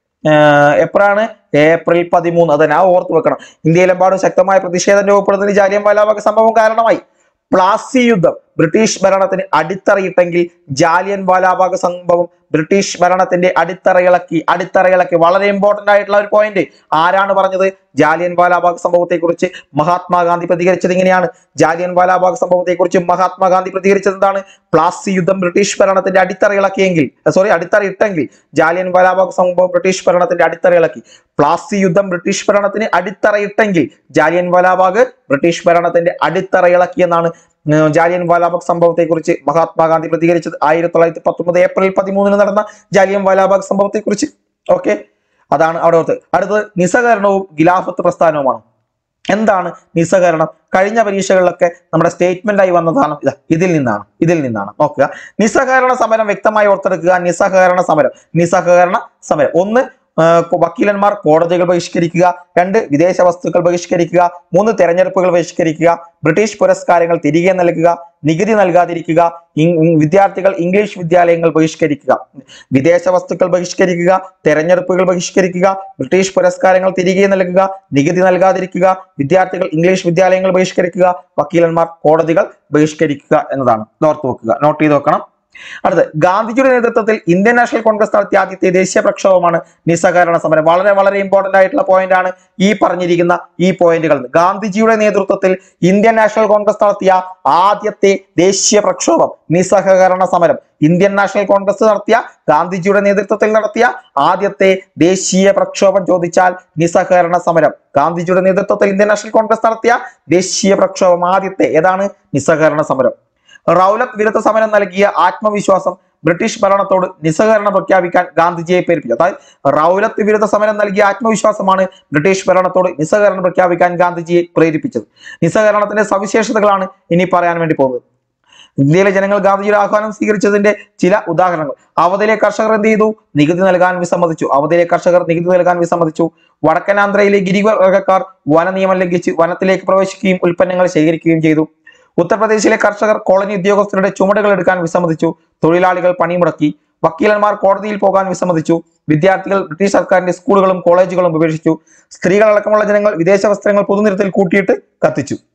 ആഹ് എപ്പോഴാണ് ഏപ്രിൽ പതിമൂന്ന് അതന്നെ ആ ഓർത്ത് വെക്കണം ഇന്ത്യയിലെമ്പാടും ശക്തമായ പ്രതിഷേധം രൂപപ്പെടുന്നതിന് ജാലിയൻ വാലാബാഗ് സംഭവം കാരണമായി പ്ലാസി യുദ്ധം ബ്രിട്ടീഷ് ഭരണത്തിന് അടിത്തറയിട്ടെങ്കിൽ ജാലിയൻ വാലാബാഗ് സംഭവം ബ്രിട്ടീഷ് ഭരണത്തിന്റെ അടിത്തറയിളക്കി അടിത്തറയിളക്കി വളരെ ഇമ്പോർട്ടന്റ് ആയിട്ടുള്ള ഒരു പോയിന്റ് ആരാണ് പറഞ്ഞത് ജാലിയൻ വാലാബാഗ് സംഭവത്തെ കുറിച്ച് മഹാത്മാഗാന്ധി പ്രതികരിച്ചത് ഇങ്ങനെയാണ് ജാലിയൻ വാലാബാഗ് സംഭവത്തെ കുറിച്ച് മഹാത്മാഗാന്ധി പ്രതികരിച്ചത് എന്താണ് പ്ലാസി യുദ്ധം ബ്രിട്ടീഷ് ഭരണത്തിന്റെ അടിത്തറയിളക്കിയെങ്കിൽ സോറി അടിത്തറയിട്ടെങ്കിൽ ജാലിയൻ വാലാബാഗ് സംഭവം ബ്രിട്ടീഷ് ഭരണത്തിന്റെ അടിത്തറയിളക്കി പ്ലാസി യുദ്ധം ബ്രിട്ടീഷ് ഭരണത്തിന് അടിത്തറയിട്ടെങ്കിൽ ജാലിയൻ വാലാബാഗ് ബ്രിട്ടീഷ് ഭരണത്തിന്റെ അടിത്തറയിളക്കി എന്നാണ് ഉം, ജാലിയൻ വാലാബാഗ് സംഭവത്തെ കുറിച്ച് മഹാത്മാഗാന്ധി പ്രതികരിച്ചത് ആയിരത്തി തൊള്ളായിരത്തി പത്തൊമ്പത് ഏപ്രിൽ പതിമൂന്നിന് നടന്ന ജാലിയൻ വാലാബാഗ് സംഭവത്തെ കുറിച്ച് ഓക്കെ അതാണ് അവിടെ ഓർത്ത് അടുത്തത് നിസ്സഹകരണവും ഖിലാഫത്ത് പ്രസ്ഥാനവുമാണ് എന്താണ് നിസ്സഹകരണം കഴിഞ്ഞ പരീക്ഷകളിലൊക്കെ നമ്മുടെ സ്റ്റേറ്റ്മെന്റ് ആയി വന്നതാണ് ഇതാ ഇതിൽ നിന്നാണ് ഇതിൽ നിന്നാണ് നോക്കുക നിസ്സഹകരണ സമരം വ്യക്തമായി ഓർത്തെടുക്കുക നിസ്സഹകരണ സമരം നിസ്സഹകരണ സമരം ഒന്ന് ആ, വക്കീലന്മാർ കോടതികൾ ബഹിഷ്കരിക്കുക രണ്ട് വിദേശ വസ്തുക്കൾ ബഹിഷ്കരിക്കുക മൂന്ന് തെരഞ്ഞെടുപ്പുകൾ ബഹിഷ്കരിക്കുക ബ്രിട്ടീഷ് പുരസ്കാരങ്ങൾ തിരികെ നൽകുക നികുതി നൽകാതിരിക്കുക ഇ- ഇ- വിദ്യാർത്ഥികൾ ഇംഗ്ലീഷ് വിദ്യാലയങ്ങൾ ബഹിഷ്കരിക്കുക വിദേശ വസ്തുക്കൾ ബഹിഷ്കരിക്കുക തെരഞ്ഞെടുപ്പുകൾ ബഹിഷ്കരിക്കുക ബ്രിട്ടീഷ് പുരസ്കാരങ്ങൾ തിരികെ നൽകുക നികുതി നൽകാതിരിക്കുക വിദ്യാർത്ഥികൾ ഇംഗ്ലീഷ് വിദ്യാലയങ്ങൾ ബഹിഷ്കരിക്കുക വക്കീലന്മാർ കോടതികൾ ബഹിഷ്കരിക്കുക എന്നതാണ് ഇത് ഓർത്ത് വെക്കുക നോട്ട് ചെയ്ത് വെക്കണം അടുത്ത് ഗാന്ധിജിയുടെ നേതൃത്വത്തിൽ ഇന്ത്യൻ നാഷണൽ കോൺഗ്രസ് നടത്തിയ ആദ്യത്തെ ദേശീയ പ്രക്ഷോഭമാണ് നിസ്സഹകരണ സമരം വളരെ വളരെ ഇമ്പോർട്ടന്റ് ആയിട്ടുള്ള പോയിന്റ് ആണ് ഈ പറഞ്ഞിരിക്കുന്ന ഈ പോയിന്റുകൾ ഗാന്ധിജിയുടെ നേതൃത്വത്തിൽ ഇന്ത്യൻ നാഷണൽ കോൺഗ്രസ് നടത്തിയ ആദ്യത്തെ ദേശീയ പ്രക്ഷോഭം നിസ്സഹകരണ സമരം ഇന്ത്യൻ നാഷണൽ കോൺഗ്രസ് നടത്തിയ ഗാന്ധിജിയുടെ നേതൃത്വത്തിൽ നടത്തിയ ആദ്യത്തെ ദേശീയ പ്രക്ഷോഭം ചോദിച്ചാൽ നിസ്സഹകരണ സമരം ഗാന്ധിജിയുടെ നേതൃത്വത്തിൽ ഇന്ത്യൻ നാഷണൽ കോൺഗ്രസ് നടത്തിയ ദേശീയ പ്രക്ഷോഭം ആദ്യത്തെ ഏതാണ് നിസ്സഹകരണ സമരം റൗലത്ത് വിരുദ്ധ സമരം നൽകിയ ആത്മവിശ്വാസം ബ്രിട്ടീഷ് ഭരണത്തോട് നിസ്സഹകരണം പ്രഖ്യാപിക്കാൻ ഗാന്ധിജിയെ പ്രേരിപ്പിച്ചു അതായത് റൗലത്ത് വിരുദ്ധ സമരം നൽകിയ ആത്മവിശ്വാസമാണ് ബ്രിട്ടീഷ് ഭരണത്തോട് നിസ്സഹകരണം പ്രഖ്യാപിക്കാൻ ഗാന്ധിജിയെ പ്രേരിപ്പിച്ചത് നിസ്സഹകരണത്തിന്റെ സവിശേഷതകളാണ് ഇനി പറയാൻ വേണ്ടി പോകുന്നത് ഇന്ത്യയിലെ ജനങ്ങൾ ഗാന്ധിജിയുടെ ആഹ്വാനം സ്വീകരിച്ചതിന്റെ ചില ഉദാഹരണങ്ങൾ അവധിയിലെ കർഷകർ എന്ത് ചെയ്തു നികുതി നൽകാൻ വിസമ്മതിച്ചു അവധിയിലെ കർഷകർ നികുതി നൽകാൻ വിസമ്മതിച്ചു വടക്കൻ ആന്ധ്രയിലെ ഗിരിവർഗക്കാർ വന നിയമം ലംഘിച്ച് വനത്തിലേക്ക് പ്രവേശിക്കുകയും ഉൽപ്പന്നങ്ങൾ ശേഖരിക്കുകയും ചെയ്തു ഉത്തർപ്രദേശിലെ കർഷകർ കോളനി ഉദ്യോഗസ്ഥരുടെ ചുമടുകൾ എടുക്കാൻ വിസമ്മതിച്ചു തൊഴിലാളികൾ പണിമുടക്കി വക്കീലന്മാർ കോടതിയിൽ പോകാൻ വിസമ്മതിച്ചു വിദ്യാർത്ഥികൾ ബ്രിട്ടീഷ് സർക്കാരിന്റെ സ്കൂളുകളും കോളേജുകളും ഉപേക്ഷിച്ചു സ്ത്രീകളടക്കമുള്ള ജനങ്ങൾ വിദേശ വസ്ത്രങ്ങൾ പൊതുനിരത്തിൽ കൂട്ടിയിട്ട് കത്തിച്ചു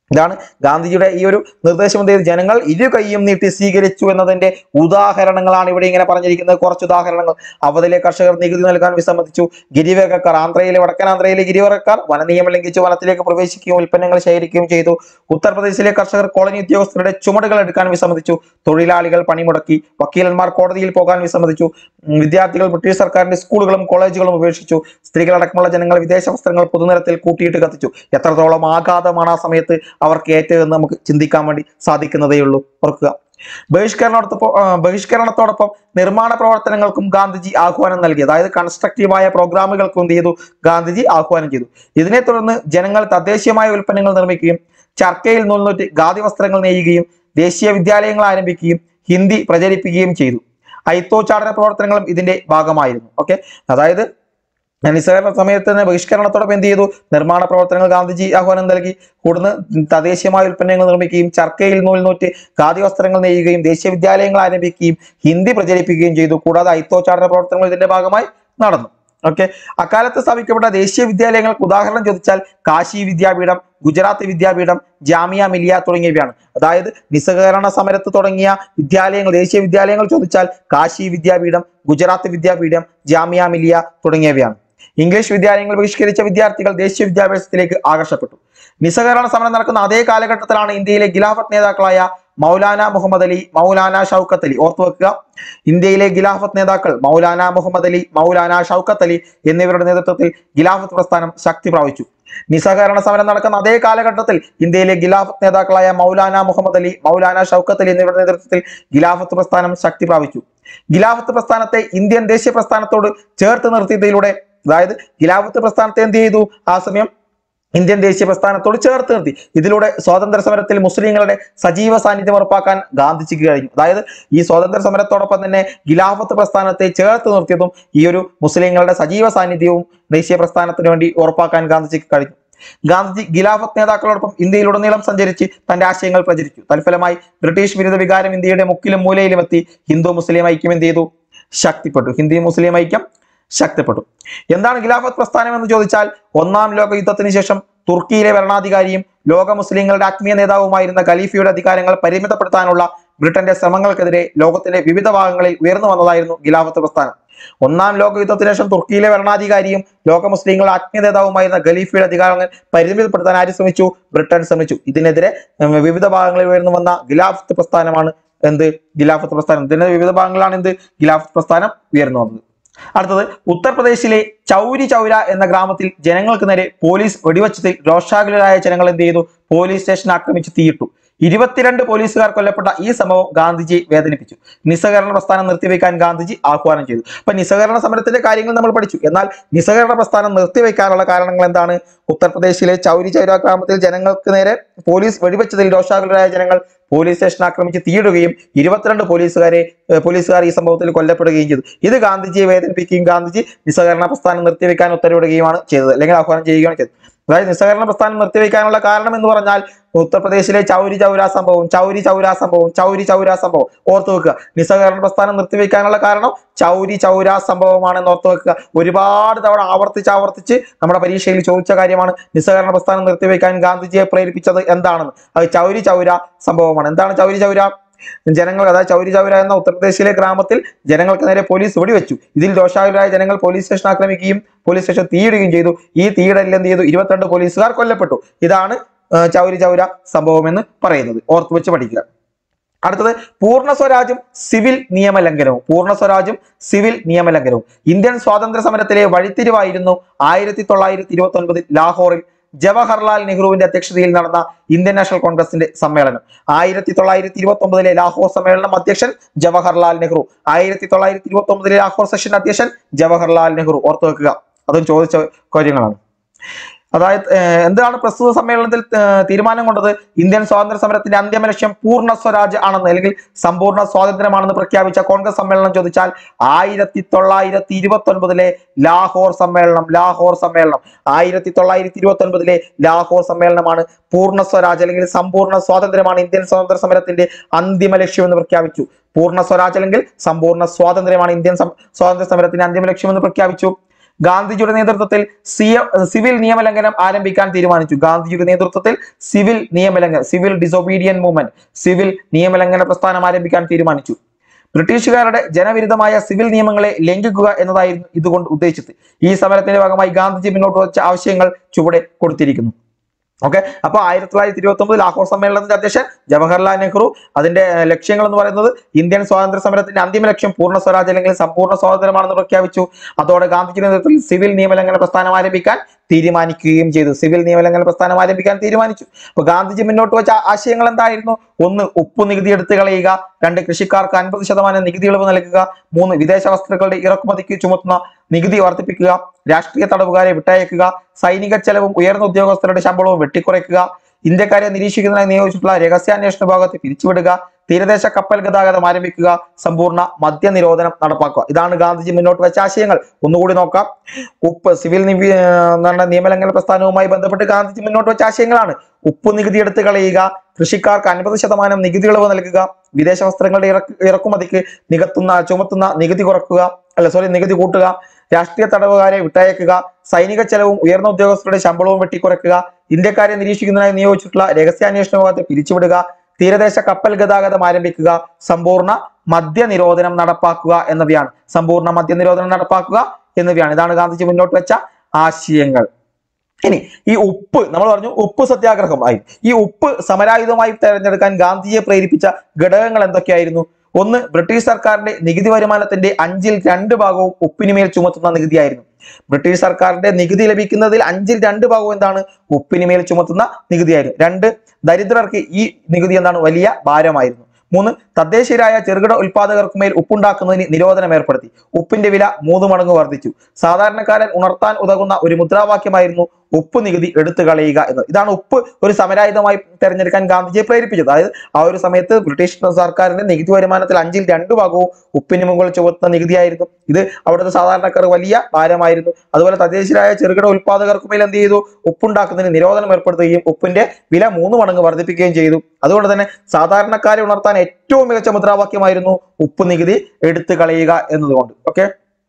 ഇതാണ് ഗാന്ധിജിയുടെ ഈ ഒരു നിർദ്ദേശം എന്ത് ചെയ്തു ജനങ്ങൾ ഇരു കൈയും നീട്ടി സ്വീകരിച്ചു എന്നതിന്റെ ഉദാഹരണങ്ങളാണ് ഇവിടെ ഇങ്ങനെ പറഞ്ഞിരിക്കുന്നത് കുറച്ച് ഉദാഹരണങ്ങൾ അവധിലെ കർഷകർ നികുതി നൽകാൻ വിസമ്മതിച്ചു ഗിരിവർഗക്കാർ ആന്ധ്രയിലെ വടക്കൻ ആന്ധ്രയിലെ ഗിരിവർഗക്കാർ വനനിയമം ലംഘിച്ച് വനത്തിലേക്ക് പ്രവേശിക്കുകയും ഉൽപ്പന്നങ്ങൾ ശേഖരിക്കുകയും ചെയ്തു ഉത്തർപ്രദേശിലെ കർഷകർ കോളനി ഉദ്യോഗസ്ഥരുടെ ചുമടുകൾ എടുക്കാൻ വിസമ്മതിച്ചു തൊഴിലാളികൾ പണിമുടക്കി വക്കീലന്മാർ കോടതിയിൽ പോകാൻ വിസമ്മതിച്ചു ഉം, വിദ്യാർത്ഥികൾ ബ്രിട്ടീഷ് സർക്കാരിന്റെ സ്കൂളുകളും കോളേജുകളും ഉപേക്ഷിച്ചു സ്ത്രീകളടക്കമുള്ള ജനങ്ങൾ വിദേശ വസ്ത്രങ്ങൾ പൊതുനിരത്തിൽ കൂട്ടിയിട്ട് കത്തിച്ചു എത്രത്തോളം ആഘാതമാണ് ആ സമയത്ത് അവർക്ക് ഏറ്റതെന്ന് നമുക്ക് ചിന്തിക്കാൻ വേണ്ടി സാധിക്കുന്നതേ ഉള്ളൂ ഓർക്കുക ബഹിഷ്കരണത്തോടൊപ്പം ആ, ബഹിഷ്കരണത്തോടൊപ്പം നിർമ്മാണ പ്രവർത്തനങ്ങൾക്കും ഗാന്ധിജി ആഹ്വാനം നൽകി അതായത് കൺസ്ട്രക്റ്റീവായ പ്രോഗ്രാമുകൾക്കും എന്ത് ചെയ്തു ഗാന്ധിജി ആഹ്വാനം ചെയ്തു ഇതിനെ തുടർന്ന് ജനങ്ങൾ തദ്ദേശീയമായ ഉൽപ്പന്നങ്ങൾ നിർമ്മിക്കുകയും ചർക്കയിൽ നൂൽനൂറ്റ് ഖാദി വസ്ത്രങ്ങൾ നെയ്യുകയും ദേശീയ വിദ്യാലയങ്ങൾ ആരംഭിക്കുകയും ഹിന്ദി പ്രചരിപ്പിക്കുകയും ചെയ്തു ഐത്തോച്ചാടന പ്രവർത്തനങ്ങളും ഇതിന്റെ ഭാഗമായിരുന്നു ഓക്കെ അതായത് നിസ്സഹകരണ സമയത്ത് തന്നെ ബഹിഷ്കരണത്തോടൊപ്പം എന്ത് ചെയ്തു നിർമ്മാണ പ്രവർത്തനങ്ങൾ ഗാന്ധിജി ആഹ്വാനം നൽകി കൂടുന്ന് തദ്ദേശീയമായ ഉൽപ്പന്നങ്ങൾ നിർമ്മിക്കുകയും ചർക്കയിൽ നൂൽനൂറ്റ് ഖാദി വസ്ത്രങ്ങൾ നെയ്യുകയും ദേശീയ വിദ്യാലയങ്ങൾ ആരംഭിക്കുകയും ഹിന്ദി പ്രചരിപ്പിക്കുകയും ചെയ്തു കൂടാതെ ഐത്തോച്ചാടന പ്രവർത്തനങ്ങൾ ഇതിന്റെ ഭാഗമായി നടന്നു ഓക്കെ അക്കാലത്ത് സ്ഥാപിക്കപ്പെട്ട ദേശീയ വിദ്യാലയങ്ങൾക്ക് ഉദാഹരണം ചോദിച്ചാൽ കാശി വിദ്യാപീഠം ഗുജറാത്ത് വിദ്യാപീഠം ജാമിയ മിലിയ തുടങ്ങിയവയാണ് അതായത് നിസ്സഹകരണ സമരത്ത് തുടങ്ങിയ വിദ്യാലയങ്ങൾ ദേശീയ വിദ്യാലയങ്ങൾ ചോദിച്ചാൽ കാശി വിദ്യാപീഠം ഗുജറാത്ത് വിദ്യാപീഠം ജാമിയ മിലിയ തുടങ്ങിയവയാണ് ഇംഗ്ലീഷ് വിദ്യാലയങ്ങൾ ബഹിഷ്കരിച്ച വിദ്യാർത്ഥികൾ ദേശീയ വിദ്യാഭ്യാസത്തിലേക്ക് ആകർഷപ്പെട്ടു നിസ്സഹകരണ സമരം നടക്കുന്ന അതേ കാലഘട്ടത്തിലാണ് ഇന്ത്യയിലെ ഖിലാഫത്ത് നേതാക്കളായ മൗലാന മുഹമ്മദ് അലി മൗലാന ഷൗക്കത്ത് അലി ഓർത്തു വെക്കുക ഇന്ത്യയിലെ ഖിലാഫത്ത് നേതാക്കൾ മൗലാന മുഹമ്മദ് അലി മൗലാന ഷൗക്കത്ത് അലി എന്നിവരുടെ നേതൃത്വത്തിൽ ഖിലാഫത്ത് പ്രസ്ഥാനം ശക്തി പ്രാപിച്ചു നിസ്സഹകരണ സമരം നടക്കുന്ന അതേ കാലഘട്ടത്തിൽ ഇന്ത്യയിലെ ഖിലാഫത്ത് നേതാക്കളായ മൗലാന മുഹമ്മദ് അലി മൗലാന ഷൗക്കത്ത് അലി എന്നിവരുടെ നേതൃത്വത്തിൽ ഖിലാഫത്ത് പ്രസ്ഥാനം ശക്തി പ്രാപിച്ചു ഖിലാഫത്ത് പ്രസ്ഥാനത്തെ ഇന്ത്യൻ ദേശീയ പ്രസ്ഥാനത്തോട് ചേർത്ത് നിർത്തിയതിലൂടെ അതായത് ഖിലാഫത്ത് പ്രസ്ഥാനത്തെ എന്ത് ചെയ്തു ആ സമയം ഇന്ത്യൻ ദേശീയ പ്രസ്ഥാനത്തോട് ചേർത്ത് നിർത്തി ഇതിലൂടെ സ്വാതന്ത്ര്യ സമരത്തിൽ മുസ്ലിങ്ങളുടെ സജീവ സാന്നിധ്യം ഉറപ്പാക്കാൻ ഗാന്ധിജിക്ക് കഴിഞ്ഞു അതായത് ഈ സ്വാതന്ത്ര്യ സമരത്തോടൊപ്പം തന്നെ ഖിലാഫത്ത് പ്രസ്ഥാനത്തെ ചേർത്ത് നിർത്തിയതും ഈ ഒരു മുസ്ലിങ്ങളുടെ സജീവ സാന്നിധ്യവും ദേശീയ പ്രസ്ഥാനത്തിന് വേണ്ടി ഉറപ്പാക്കാൻ ഗാന്ധിജിക്ക് കഴിഞ്ഞു ഗാന്ധിജി ഖിലാഫത്ത് നേതാക്കളോടൊപ്പം ഇന്ത്യയിലുടനീളം സഞ്ചരിച്ച് തന്റെ ആശയങ്ങൾ പ്രചരിച്ചു തൽഫലമായി ബ്രിട്ടീഷ് വിരുദ്ധ വികാരം ഇന്ത്യയുടെ മുക്കിലും മൂലയിലും എത്തി ഹിന്ദു മുസ്ലിം ഐക്യം എന്ത് ചെയ്തു ശക്തിപ്പെട്ടു ഹിന്ദു മുസ്ലിം ഐക്യം ശക്തിപ്പെട്ടു എന്താണ് ഖിലാഫത്ത് പ്രസ്ഥാനം എന്ന് ചോദിച്ചാൽ ഒന്നാം ലോക യുദ്ധത്തിന് ശേഷം തുർക്കിയിലെ ഭരണാധികാരിയും ലോക മുസ്ലിങ്ങളുടെ ആത്മീയ നേതാവുമായിരുന്ന ഖലീഫയുടെ അധികാരങ്ങൾ പരിമിതപ്പെടുത്താനുള്ള ബ്രിട്ടന്റെ ശ്രമങ്ങൾക്കെതിരെ ലോകത്തിന്റെ വിവിധ ഭാഗങ്ങളിൽ ഉയർന്നു വന്നതായിരുന്നു ഖിലാഫത്ത് പ്രസ്ഥാനം ഒന്നാം ലോക യുദ്ധത്തിന് ശേഷം തുർക്കിയിലെ ഭരണാധികാരിയും ലോക മുസ്ലിങ്ങളുടെ ആത്മീയ നേതാവുമായിരുന്ന ഖലീഫയുടെ അധികാരങ്ങൾ പരിമിതപ്പെടുത്താൻ ആര് ശ്രമിച്ചു ബ്രിട്ടൻ ശ്രമിച്ചു ഇതിനെതിരെ ഉം, വിവിധ ഭാഗങ്ങളിൽ ഉയർന്നു വന്ന ഖിലാഫത്ത് പ്രസ്ഥാനമാണ് എന്ത് ഖിലാഫത്ത് പ്രസ്ഥാനം ഇതിന്റെ വിവിധ ഭാഗങ്ങളാണ് എന്ത് ഖിലാഫത്ത് പ്രസ്ഥാനം ഉയർന്നു വന്നത് അടുത്തത് ഉത്തർപ്രദേശിലെ ചൗരി ചൗര എന്ന ഗ്രാമത്തിൽ ജനങ്ങൾക്ക് നേരെ പോലീസ് വെടിവെച്ചതിൽ രോഷാകുലരായ ജനങ്ങൾ എന്ത് ചെയ്തു പോലീസ് സ്റ്റേഷൻ ആക്രമിച്ച് തീയിട്ടു ഇരുപത്തിരണ്ട് പോലീസുകാർ കൊല്ലപ്പെട്ട ഈ സംഭവം ഗാന്ധിജിയെ വേദനിപ്പിച്ചു നിസ്സഹകരണ പ്രസ്ഥാനം നിർത്തിവെക്കാൻ ഗാന്ധിജി ആഹ്വാനം ചെയ്തു അപ്പൊ നിസ്സഹകരണ സമരത്തിന്റെ കാര്യങ്ങൾ നമ്മൾ പഠിച്ചു എന്നാൽ നിസ്സഹകരണ പ്രസ്ഥാനം നിർത്തിവെക്കാനുള്ള കാരണങ്ങൾ എന്താണ് ഉത്തർപ്രദേശിലെ ചൗരി ചൗര ഗ്രാമത്തിൽ ജനങ്ങൾക്ക് നേരെ പോലീസ് വെടിവെച്ചതിൽ രോഷാകുലരായ ജനങ്ങൾ പോലീസ് സ്റ്റേഷൻ ആക്രമിച്ച് തീയിടുകയും ഇരുപത്തിരണ്ട് പോലീസുകാരെ ഏഹ് പോലീസുകാർ ഈ സംഭവത്തിൽ കൊല്ലപ്പെടുകയും ചെയ്തു ഇത് ഗാന്ധിജിയെ വേദനിപ്പിക്കുകയും ഗാന്ധിജി നിസ്സഹകരണ പ്രസ്ഥാനം നിർത്തിവെക്കാൻ ഉത്തരവിടുകയാണ് ചെയ്തത് അല്ലെങ്കിൽ ആഹ്വാനം ചെയ്യുകയാണ് ചെയ്തത് അതായത് നിസ്സഹകരണ പ്രസ്ഥാനം നിർത്തിവെക്കാനുള്ള കാരണം എന്ന് പറഞ്ഞാൽ ഉത്തർപ്രദേശിലെ ചൗരി ചൗര സംഭവം ചൗരി ചൗര സംഭവം ചൗരി ചൗര സംഭവം ഓർത്തു വെക്കുക നിസ്സഹകരണ പ്രസ്ഥാനം നിർത്തിവെക്കാനുള്ള കാരണം ചൗരി ചൗര സംഭവമാണെന്ന് ഓർത്തു വെക്കുക ഒരുപാട് തവണ ആവർത്തിച്ച് ആവർത്തിച്ച് നമ്മുടെ പരീക്ഷയിൽ ചോദിച്ച കാര്യമാണ് നിസ്സഹകരണ പ്രസ്ഥാനം നിർത്തിവെക്കാൻ ഗാന്ധിജിയെ പ്രേരിപ്പിച്ചത് എന്താണെന്ന് അത് ചൗരി ചൗര സംഭവമാണ് എന്താണ് ചൗരി ചൗര ജനങ്ങൾ അതായത് ചൗരി ചൗര എന്ന ഉത്തർപ്രദേശിലെ ഗ്രാമത്തിൽ ജനങ്ങൾക്ക് നേരെ പോലീസ് വെടിവെച്ചു ഇതിൽ ദോഷാകുലരായ ജനങ്ങൾ പോലീസ് സ്റ്റേഷൻ ആക്രമിക്കുകയും പോലീസ് സ്റ്റേഷൻ തീയിടുകയും ചെയ്തു ഈ തീയിടലിൽ എന്ത് ചെയ്തു ഇരുപത്തിരണ്ട് പോലീസുകാർ കൊല്ലപ്പെട്ടു ഇതാണ് ആ, ചൗരി ചൗര സംഭവം എന്ന് പറയുന്നത് ഓർത്തു വെച്ച് പഠിക്കുക അടുത്തത് പൂർണ്ണ സ്വരാജ്യം സിവിൽ നിയമലംഘനവും പൂർണ്ണ സ്വരാജ്യം സിവിൽ നിയമലംഘനവും ഇന്ത്യൻ സ്വാതന്ത്ര്യ സമരത്തിലെ വഴിത്തിരിവായിരുന്നു ആയിരത്തി തൊള്ളായിരത്തി ഇരുപത്തി ഒൻപതിൽ ലാഹോറിൽ ജവഹർലാൽ നെഹ്റുവിന്റെ അധ്യക്ഷതയിൽ നടന്ന ഇന്ത്യൻ നാഷണൽ കോൺഗ്രസിന്റെ സമ്മേളനം ആയിരത്തി തൊള്ളായിരത്തി ഇരുപത്തി ഒമ്പതിലെ ലാഹോർ സമ്മേളനം അധ്യക്ഷൻ ജവഹർലാൽ നെഹ്റു ആയിരത്തി തൊള്ളായിരത്തി ഇരുപത്തി ഒമ്പതിലെ ലാഹോർ സെഷൻ അധ്യക്ഷൻ ജവഹർലാൽ നെഹ്റു ഓർത്തു വെക്കുക അതും ചോദിച്ച കാര്യങ്ങളാണ് അതായത് ഏഹ്, എന്താണ് പ്രസ്തുത സമ്മേളനത്തിൽ ഏഹ്, തീരുമാനം കൊണ്ടത് ഇന്ത്യൻ സ്വാതന്ത്ര്യ സമരത്തിന്റെ അന്തിമ ലക്ഷ്യം പൂർണ്ണ സ്വരാജ് ആണെന്ന് അല്ലെങ്കിൽ സമ്പൂർണ്ണ സ്വാതന്ത്ര്യമാണെന്ന് പ്രഖ്യാപിച്ച കോൺഗ്രസ് സമ്മേളനം ചോദിച്ചാൽ ആയിരത്തി തൊള്ളായിരത്തി ഇരുപത്തി ഒൻപതിലെ ലാഹോർ സമ്മേളനം ലാഹോർ സമ്മേളനം ആയിരത്തി തൊള്ളായിരത്തി ഇരുപത്തി ഒൻപതിലെ ലാഹോർ സമ്മേളനമാണ് പൂർണ്ണ സ്വരാജ് അല്ലെങ്കിൽ സമ്പൂർണ്ണ സ്വാതന്ത്ര്യമാണ് ഇന്ത്യൻ സ്വാതന്ത്ര്യ സമരത്തിന്റെ അന്തിമ ലക്ഷ്യം എന്ന് പ്രഖ്യാപിച്ചു പൂർണ്ണ സ്വരാജ് അല്ലെങ്കിൽ സമ്പൂർണ്ണ സ്വാതന്ത്ര്യമാണ് ഇന്ത്യൻ സം- സ്വാതന്ത്ര്യ സമരത്തിന്റെ അന്തിമ ലക്ഷ്യമെന്ന് പ്രഖ്യാപിച്ചു ഗാന്ധിജിയുടെ നേതൃത്വത്തിൽ സിയ- സിവിൽ നിയമലംഘനം ആരംഭിക്കാൻ തീരുമാനിച്ചു ഗാന്ധിജിയുടെ നേതൃത്വത്തിൽ സിവിൽ നിയമലംഘനം സിവിൽ ഡിസൊബീഡിയൻ മൂവ്മെന്റ് സിവിൽ നിയമലംഘന പ്രസ്ഥാനം ആരംഭിക്കാൻ തീരുമാനിച്ചു ബ്രിട്ടീഷുകാരുടെ ജനവിരുദ്ധമായ സിവിൽ നിയമങ്ങളെ ലംഘിക്കുക എന്നതായിരുന്നു ഇതുകൊണ്ട് ഉദ്ദേശിച്ചത് ഈ സമരത്തിന്റെ ഭാഗമായി ഗാന്ധിജി മുന്നോട്ട് വച്ച ആവശ്യങ്ങൾ ചുവടെ കൊടുത്തിരിക്കുന്നു ഓക്കെ അപ്പൊ ആയിരത്തി തൊള്ളായിരത്തി ഇരുപത്തി ഒമ്പത് ലാഹോർ സമ്മേളനത്തിന്റെ അധ്യക്ഷൻ ജവഹർലാൽ നെഹ്റു അതിന്റെ ഏഹ്, ലക്ഷ്യങ്ങൾ എന്ന് പറയുന്നത് ഇന്ത്യൻ സ്വാതന്ത്ര്യ സമരത്തിന്റെ അന്തിമ ലക്ഷ്യം പൂർണ്ണ സ്വരാജ് അല്ലെങ്കിൽ സമ്പൂർണ്ണ സ്വാതന്ത്ര്യമാണെന്ന് പ്രഖ്യാപിച്ചു അതോടെ ഗാന്ധിജിയുടെ നേതൃത്വത്തിൽ സിവിൽ നിയമലംഘന പ്രസ്ഥാനം ആരംഭിക്കാൻ തീരുമാനിക്കുകയും ചെയ്തു സിവിൽ നിയമലംഘന പ്രസ്ഥാനം ആരംഭിക്കാൻ തീരുമാനിച്ചു അപ്പൊ ഗാന്ധിജി മുന്നോട്ട് വെച്ച ആശയങ്ങൾ എന്തായിരുന്നു ഒന്ന് ഉപ്പു നികുതി എടുത്തു കളയുക രണ്ട് കൃഷിക്കാർക്ക് അൻപത് ശതമാനം നികുതി ഇളവ് നൽകുക മൂന്ന് വിദേശ വസ്തുക്കളുടെ ഇറക്കുമതിക്ക് ചുമത്തുന്ന നികുതി വർദ്ധിപ്പിക്കുക രാഷ്ട്രീയ തടവുകാരെ വിട്ടയക്കുക സൈനിക ചെലവും ഉയർന്ന ഉദ്യോഗസ്ഥരുടെ ശമ്പളവും വെട്ടിക്കുറയ്ക്കുക ഇന്ത്യക്കാരെ നിരീക്ഷിക്കുന്നതിനായി നിയോഗിച്ചിട്ടുള്ള രഹസ്യാന്വേഷണ വിഭാഗത്തെ പിരിച്ചുവിടുക തീരദേശ കപ്പൽ ഗതാഗതം ആരംഭിക്കുക സമ്പൂർണ്ണ മദ്യനിരോധനം നടപ്പാക്കുക ഇതാണ് ഗാന്ധിജി മുന്നോട്ട് വെച്ച ആശയങ്ങൾ ഒന്നുകൂടി നോക്കാം ഉപ്പ് സിവിൽ നിവി- ഏർ എന്താണ് നിയമലംഘന പ്രസ്ഥാനവുമായി ബന്ധപ്പെട്ട് ഗാന്ധിജി മുന്നോട്ട് വെച്ച ആശയങ്ങളാണ് ഉപ്പ് നികുതി എടുത്തു കളയുക കൃഷിക്കാർക്ക് അൻപത് ശതമാനം നികുതി ഇളവ് നൽകുക വിദേശ വസ്ത്രങ്ങളുടെ ഇറക്ക് ഇറക്കുമതിക്ക് നികത്തുന്ന ചുമത്തുന്ന നികുതി കുറക്കുക അല്ല സോറി നികുതി കൂട്ടുക രാഷ്ട്രീയ തടവുകാരെ വിട്ടയക്കുക സൈനിക ചെലവും ഉയർന്ന ഉദ്യോഗസ്ഥരുടെ ശമ്പളവും വെട്ടിക്കുറയ്ക്കുക ഇന്ത്യക്കാരെ നിരീക്ഷിക്കുന്നതിനായി നിയോഗിച്ചിട്ടുള്ള രഹസ്യാന്വേഷണ വിഭാഗത്തെ പിരിച്ചുവിടുക തീരദേശ കപ്പൽ ഗതാഗതം ആരംഭിക്കുക സമ്പൂർണ്ണ മദ്യനിരോധനം നടപ്പാക്കുക എന്നിവയാണ് സമ്പൂർണ്ണ മദ്യനിരോധനം നടപ്പാക്കുക എന്നിവയാണ് ഇതാണ് ഗാന്ധിജി മുന്നോട്ട് വെച്ച ആശയങ്ങൾ ഇനി ഈ ഉപ്പ് നമ്മൾ പറഞ്ഞു ഉപ്പ് സത്യാഗ്രഹമായി ഈ ഉപ്പ് സമരായുധമായി തെരഞ്ഞെടുക്കാൻ ഗാന്ധിജിയെ പ്രേരിപ്പിച്ച ഘടകങ്ങൾ എന്തൊക്കെയായിരുന്നു ഒന്ന് ബ്രിട്ടീഷ് സർക്കാരിന്റെ നികുതി വരുമാനത്തിന്റെ അഞ്ചിൽ രണ്ട് ഭാഗവും ഉപ്പിനുമേൽ ചുമത്തുന്ന നികുതിയായിരുന്നു ബ്രിട്ടീഷ് സർക്കാരിന്റെ നികുതി ലഭിക്കുന്നതിൽ അഞ്ചിൽ രണ്ട് ഭാഗവും എന്താണ് ഉപ്പിനുമേൽ ചുമത്തുന്ന നികുതിയായിരുന്നു രണ്ട് ദരിദ്രർക്ക് ഈ നികുതി എന്താണ് വലിയ ഭാരമായിരുന്നു മൂന്ന് തദ്ദേശീയരായ ചെറുകിട ഉൽപാദകർക്കുമേൽ ഉപ്പുണ്ടാക്കുന്നതിന് നിരോധനം ഏർപ്പെടുത്തി ഉപ്പിന്റെ വില മൂന്ന് മടങ്ങ് വർദ്ധിച്ചു സാധാരണക്കാരൻ ഉണർത്താൻ ഉതകുന്ന ഒരു മുദ്രാവാക്യമായിരുന്നു ഉപ്പ് നികുതി എടുത്തു കളയുക എന്നത് ഇതാണ് ഉപ്പ് ഒരു സമരായുധമായി തെരഞ്ഞെടുക്കാൻ ഗാന്ധിജിയെ പ്രേരിപ്പിച്ചത് അതായത് ആ ഒരു സമയത്ത് ബ്രിട്ടീഷ് സർക്കാരിന്റെ നികുതി വരുമാനത്തിൽ അഞ്ചിൽ രണ്ടു ഭാഗവും ഉപ്പിന് മുകളിൽ ചുമത്തുന്ന നികുതിയായിരുന്നു ഇത് അവിടുത്തെ സാധാരണക്കാർ വലിയ ഭാരമായിരുന്നു അതുപോലെ തദ്ദേശീയരായ ചെറുകിട ഉൽപാദകർക്കുമേൽ എന്ത് ചെയ്തു ഉപ്പുണ്ടാക്കുന്നതിന് നിരോധനം ഏർപ്പെടുത്തുകയും ഉപ്പിന്റെ വില മൂന്ന് മടങ്ങ് വർദ്ധിപ്പിക്കുകയും ചെയ്തു അതുകൊണ്ട് തന്നെ സാധാരണക്കാരെ ഉണർത്താൻ ഏറ്റവും മികച്ച മുദ്രാവാക്യമായിരുന്നു ഉപ്പ് നികുതി എടുത്തു കളയുക എന്നതുകൊണ്ട് ഓക്കെ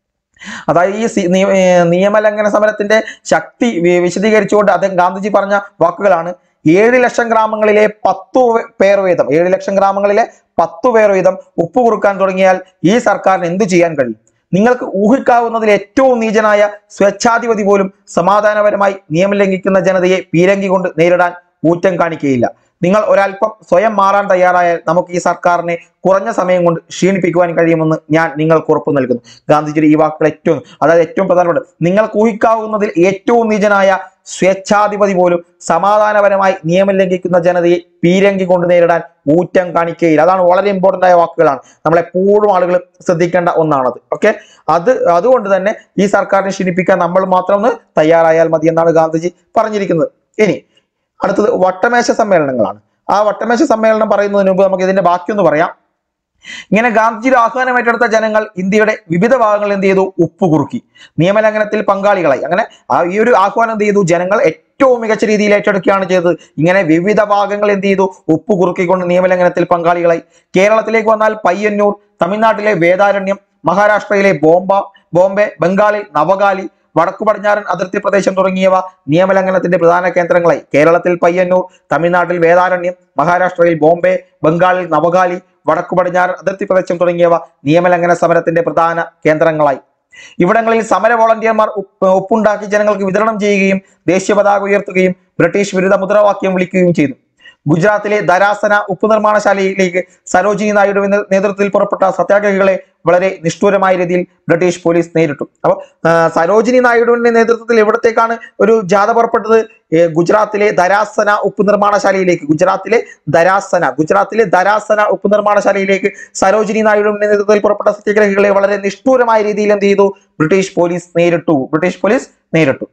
അതായത് ഈ സി- നിയ- ഏർ നിയമലംഘന സമരത്തിന്റെ ശക്തി വി- വിശദീകരിച്ചുകൊണ്ട് അദ്ദേഹം ഗാന്ധിജി പറഞ്ഞ വാക്കുകളാണ് ഏഴ് ലക്ഷം ഗ്രാമങ്ങളിലെ പത്തു വേ- പേർ വീതം ഏഴ് ലക്ഷം ഗ്രാമങ്ങളിലെ പത്തു പേർ വീതം ഉപ്പ് കുറുക്കാൻ തുടങ്ങിയാൽ ഈ സർക്കാരിന് എന്തു ചെയ്യാൻ കഴിയും നിങ്ങൾക്ക് ഊഹിക്കാവുന്നതിൽ ഏറ്റവും നീചനായ സ്വേച്ഛാധിപതി പോലും സമാധാനപരമായി നിയമം ലംഘിക്കുന്ന ജനതയെ പീരങ്കി കൊണ്ട് നേരിടാൻ ഊറ്റം കാണിക്കുകയില്ല നിങ്ങൾ ഒരല്പം സ്വയം മാറാൻ തയ്യാറായാൽ നമുക്ക് ഈ സർക്കാരിനെ കുറഞ്ഞ സമയം കൊണ്ട് ക്ഷീണിപ്പിക്കുവാൻ കഴിയുമെന്ന് ഞാൻ നിങ്ങൾക്ക് ഉറപ്പ് നൽകുന്നു ഗാന്ധിജിയുടെ ഈ വാക്കുകൾ ഏറ്റവും അതായത് ഏറ്റവും പ്രധാനപ്പെട്ട നിങ്ങൾക്ക് ഊഹിക്കാവുന്നതിൽ ഏറ്റവും നീചനായ സ്വേച്ഛാധിപതി പോലും സമാധാനപരമായി നിയമം ലംഘിക്കുന്ന ജനതയെ പീരങ്കി കൊണ്ട് നേരിടാൻ ഊറ്റം കാണിക്കുകയില്ല അതാണ് വളരെ ഇമ്പോർട്ടന്റ് ആയ വാക്കുകളാണ് നമ്മൾ എപ്പോഴും ആളുകൾ ശ്രദ്ധിക്കേണ്ട ഒന്നാണത് ഓക്കെ അത് അതുകൊണ്ട് തന്നെ ഈ സർക്കാരിനെ ക്ഷീണിപ്പിക്കാൻ നമ്മൾ മാത്രം ഒന്ന് തയ്യാറായാൽ മതി എന്നാണ് ഗാന്ധിജി പറഞ്ഞിരിക്കുന്നത് ഇനി അടുത്തത് വട്ടമേശ സമ്മേളനങ്ങളാണ് ആ വട്ടമേശ സമ്മേളനം പറയുന്നതിന് മുമ്പ് നമുക്ക് ഇതിന്റെ ബാക്കിയൊന്ന് പറയാം ഇങ്ങനെ ഗാന്ധിജിയുടെ ആഹ്വാനം ഏറ്റെടുത്ത ജനങ്ങൾ ഇന്ത്യയുടെ വിവിധ ഭാഗങ്ങളിൽ എന്ത് ചെയ്തു ഉപ്പ് കുറുക്കി നിയമലംഘനത്തിൽ പങ്കാളികളായി അങ്ങനെ ആ ഈ ഒരു ആഹ്വാനം എന്ത് ചെയ്തു ജനങ്ങൾ ഏറ്റവും മികച്ച രീതിയിൽ ഏറ്റെടുക്കുകയാണ് ചെയ്തത് ഇങ്ങനെ വിവിധ ഭാഗങ്ങൾ എന്ത് ചെയ്തു ഉപ്പ് കുറുക്കിക്കൊണ്ട് നിയമലംഘനത്തിൽ പങ്കാളികളായി കേരളത്തിലേക്ക് വന്നാൽ പയ്യന്നൂർ തമിഴ്നാട്ടിലെ വേദാരണ്യം മഹാരാഷ്ട്രയിലെ ബോംബ ബോംബെ ബംഗാളിൽ നവകാലി വടക്കു പടിഞ്ഞാറൻ അതിർത്തി പ്രദേശം തുടങ്ങിയവ നിയമലംഘനത്തിന്റെ പ്രധാന കേന്ദ്രങ്ങളായി കേരളത്തിൽ പയ്യന്നൂർ തമിഴ്നാട്ടിൽ വേദാരണ്യം മഹാരാഷ്ട്രയിൽ ബോംബെ ബംഗാളിൽ നവകാലി വടക്കു പടിഞ്ഞാറൻ അതിർത്തി പ്രദേശം തുടങ്ങിയവ നിയമലംഘന സമരത്തിന്റെ പ്രധാന കേന്ദ്രങ്ങളായി ഇവിടങ്ങളിൽ സമര വോളണ്ടിയർമാർ ഉപ്പ് ഉപ്പുണ്ടാക്കി ജനങ്ങൾക്ക് വിതരണം ചെയ്യുകയും ദേശീയ പതാക ഉയർത്തുകയും ബ്രിട്ടീഷ് വിരുദ്ധ മുദ്രാവാക്യം വിളിക്കുകയും ചെയ്തു ഗുജറാത്തിലെ ധരാസന ഉപ്പ് നിർമ്മാണശാലയിലേക്ക് സരോജിനി നായിഡുവിന്റെ നേതൃത്വത്തിൽ പുറപ്പെട്ട സത്യാഗ്രഹികളെ വളരെ നിഷ്ഠൂരമായ രീതിയിൽ ബ്രിട്ടീഷ് പോലീസ് നേരിട്ടു അപ്പോൾ സരോജിനി നായിഡുവിന്റെ നേതൃത്വത്തിൽ എവിടത്തേക്കാണ് ഒരു ജാഥ പുറപ്പെട്ടത് ഏ, ഗുജറാത്തിലെ ധരാസന ഉപ്പ് നിർമ്മാണശാലയിലേക്ക് ഗുജറാത്തിലെ ധരാസന ഗുജറാത്തിലെ ധരാസന ഉപ്പ് നിർമ്മാണശാലയിലേക്ക് സരോജിനി നായിഡുവിന്റെ നേതൃത്വത്തിൽ പുറപ്പെട്ട സത്യാഗ്രഹികളെ വളരെ നിഷ്ഠൂരമായ രീതിയിൽ എന്ത് ചെയ്തു ബ്രിട്ടീഷ് പോലീസ് നേരിട്ടു ബ്രിട്ടീഷ് പോലീസ് നേരിട്ടു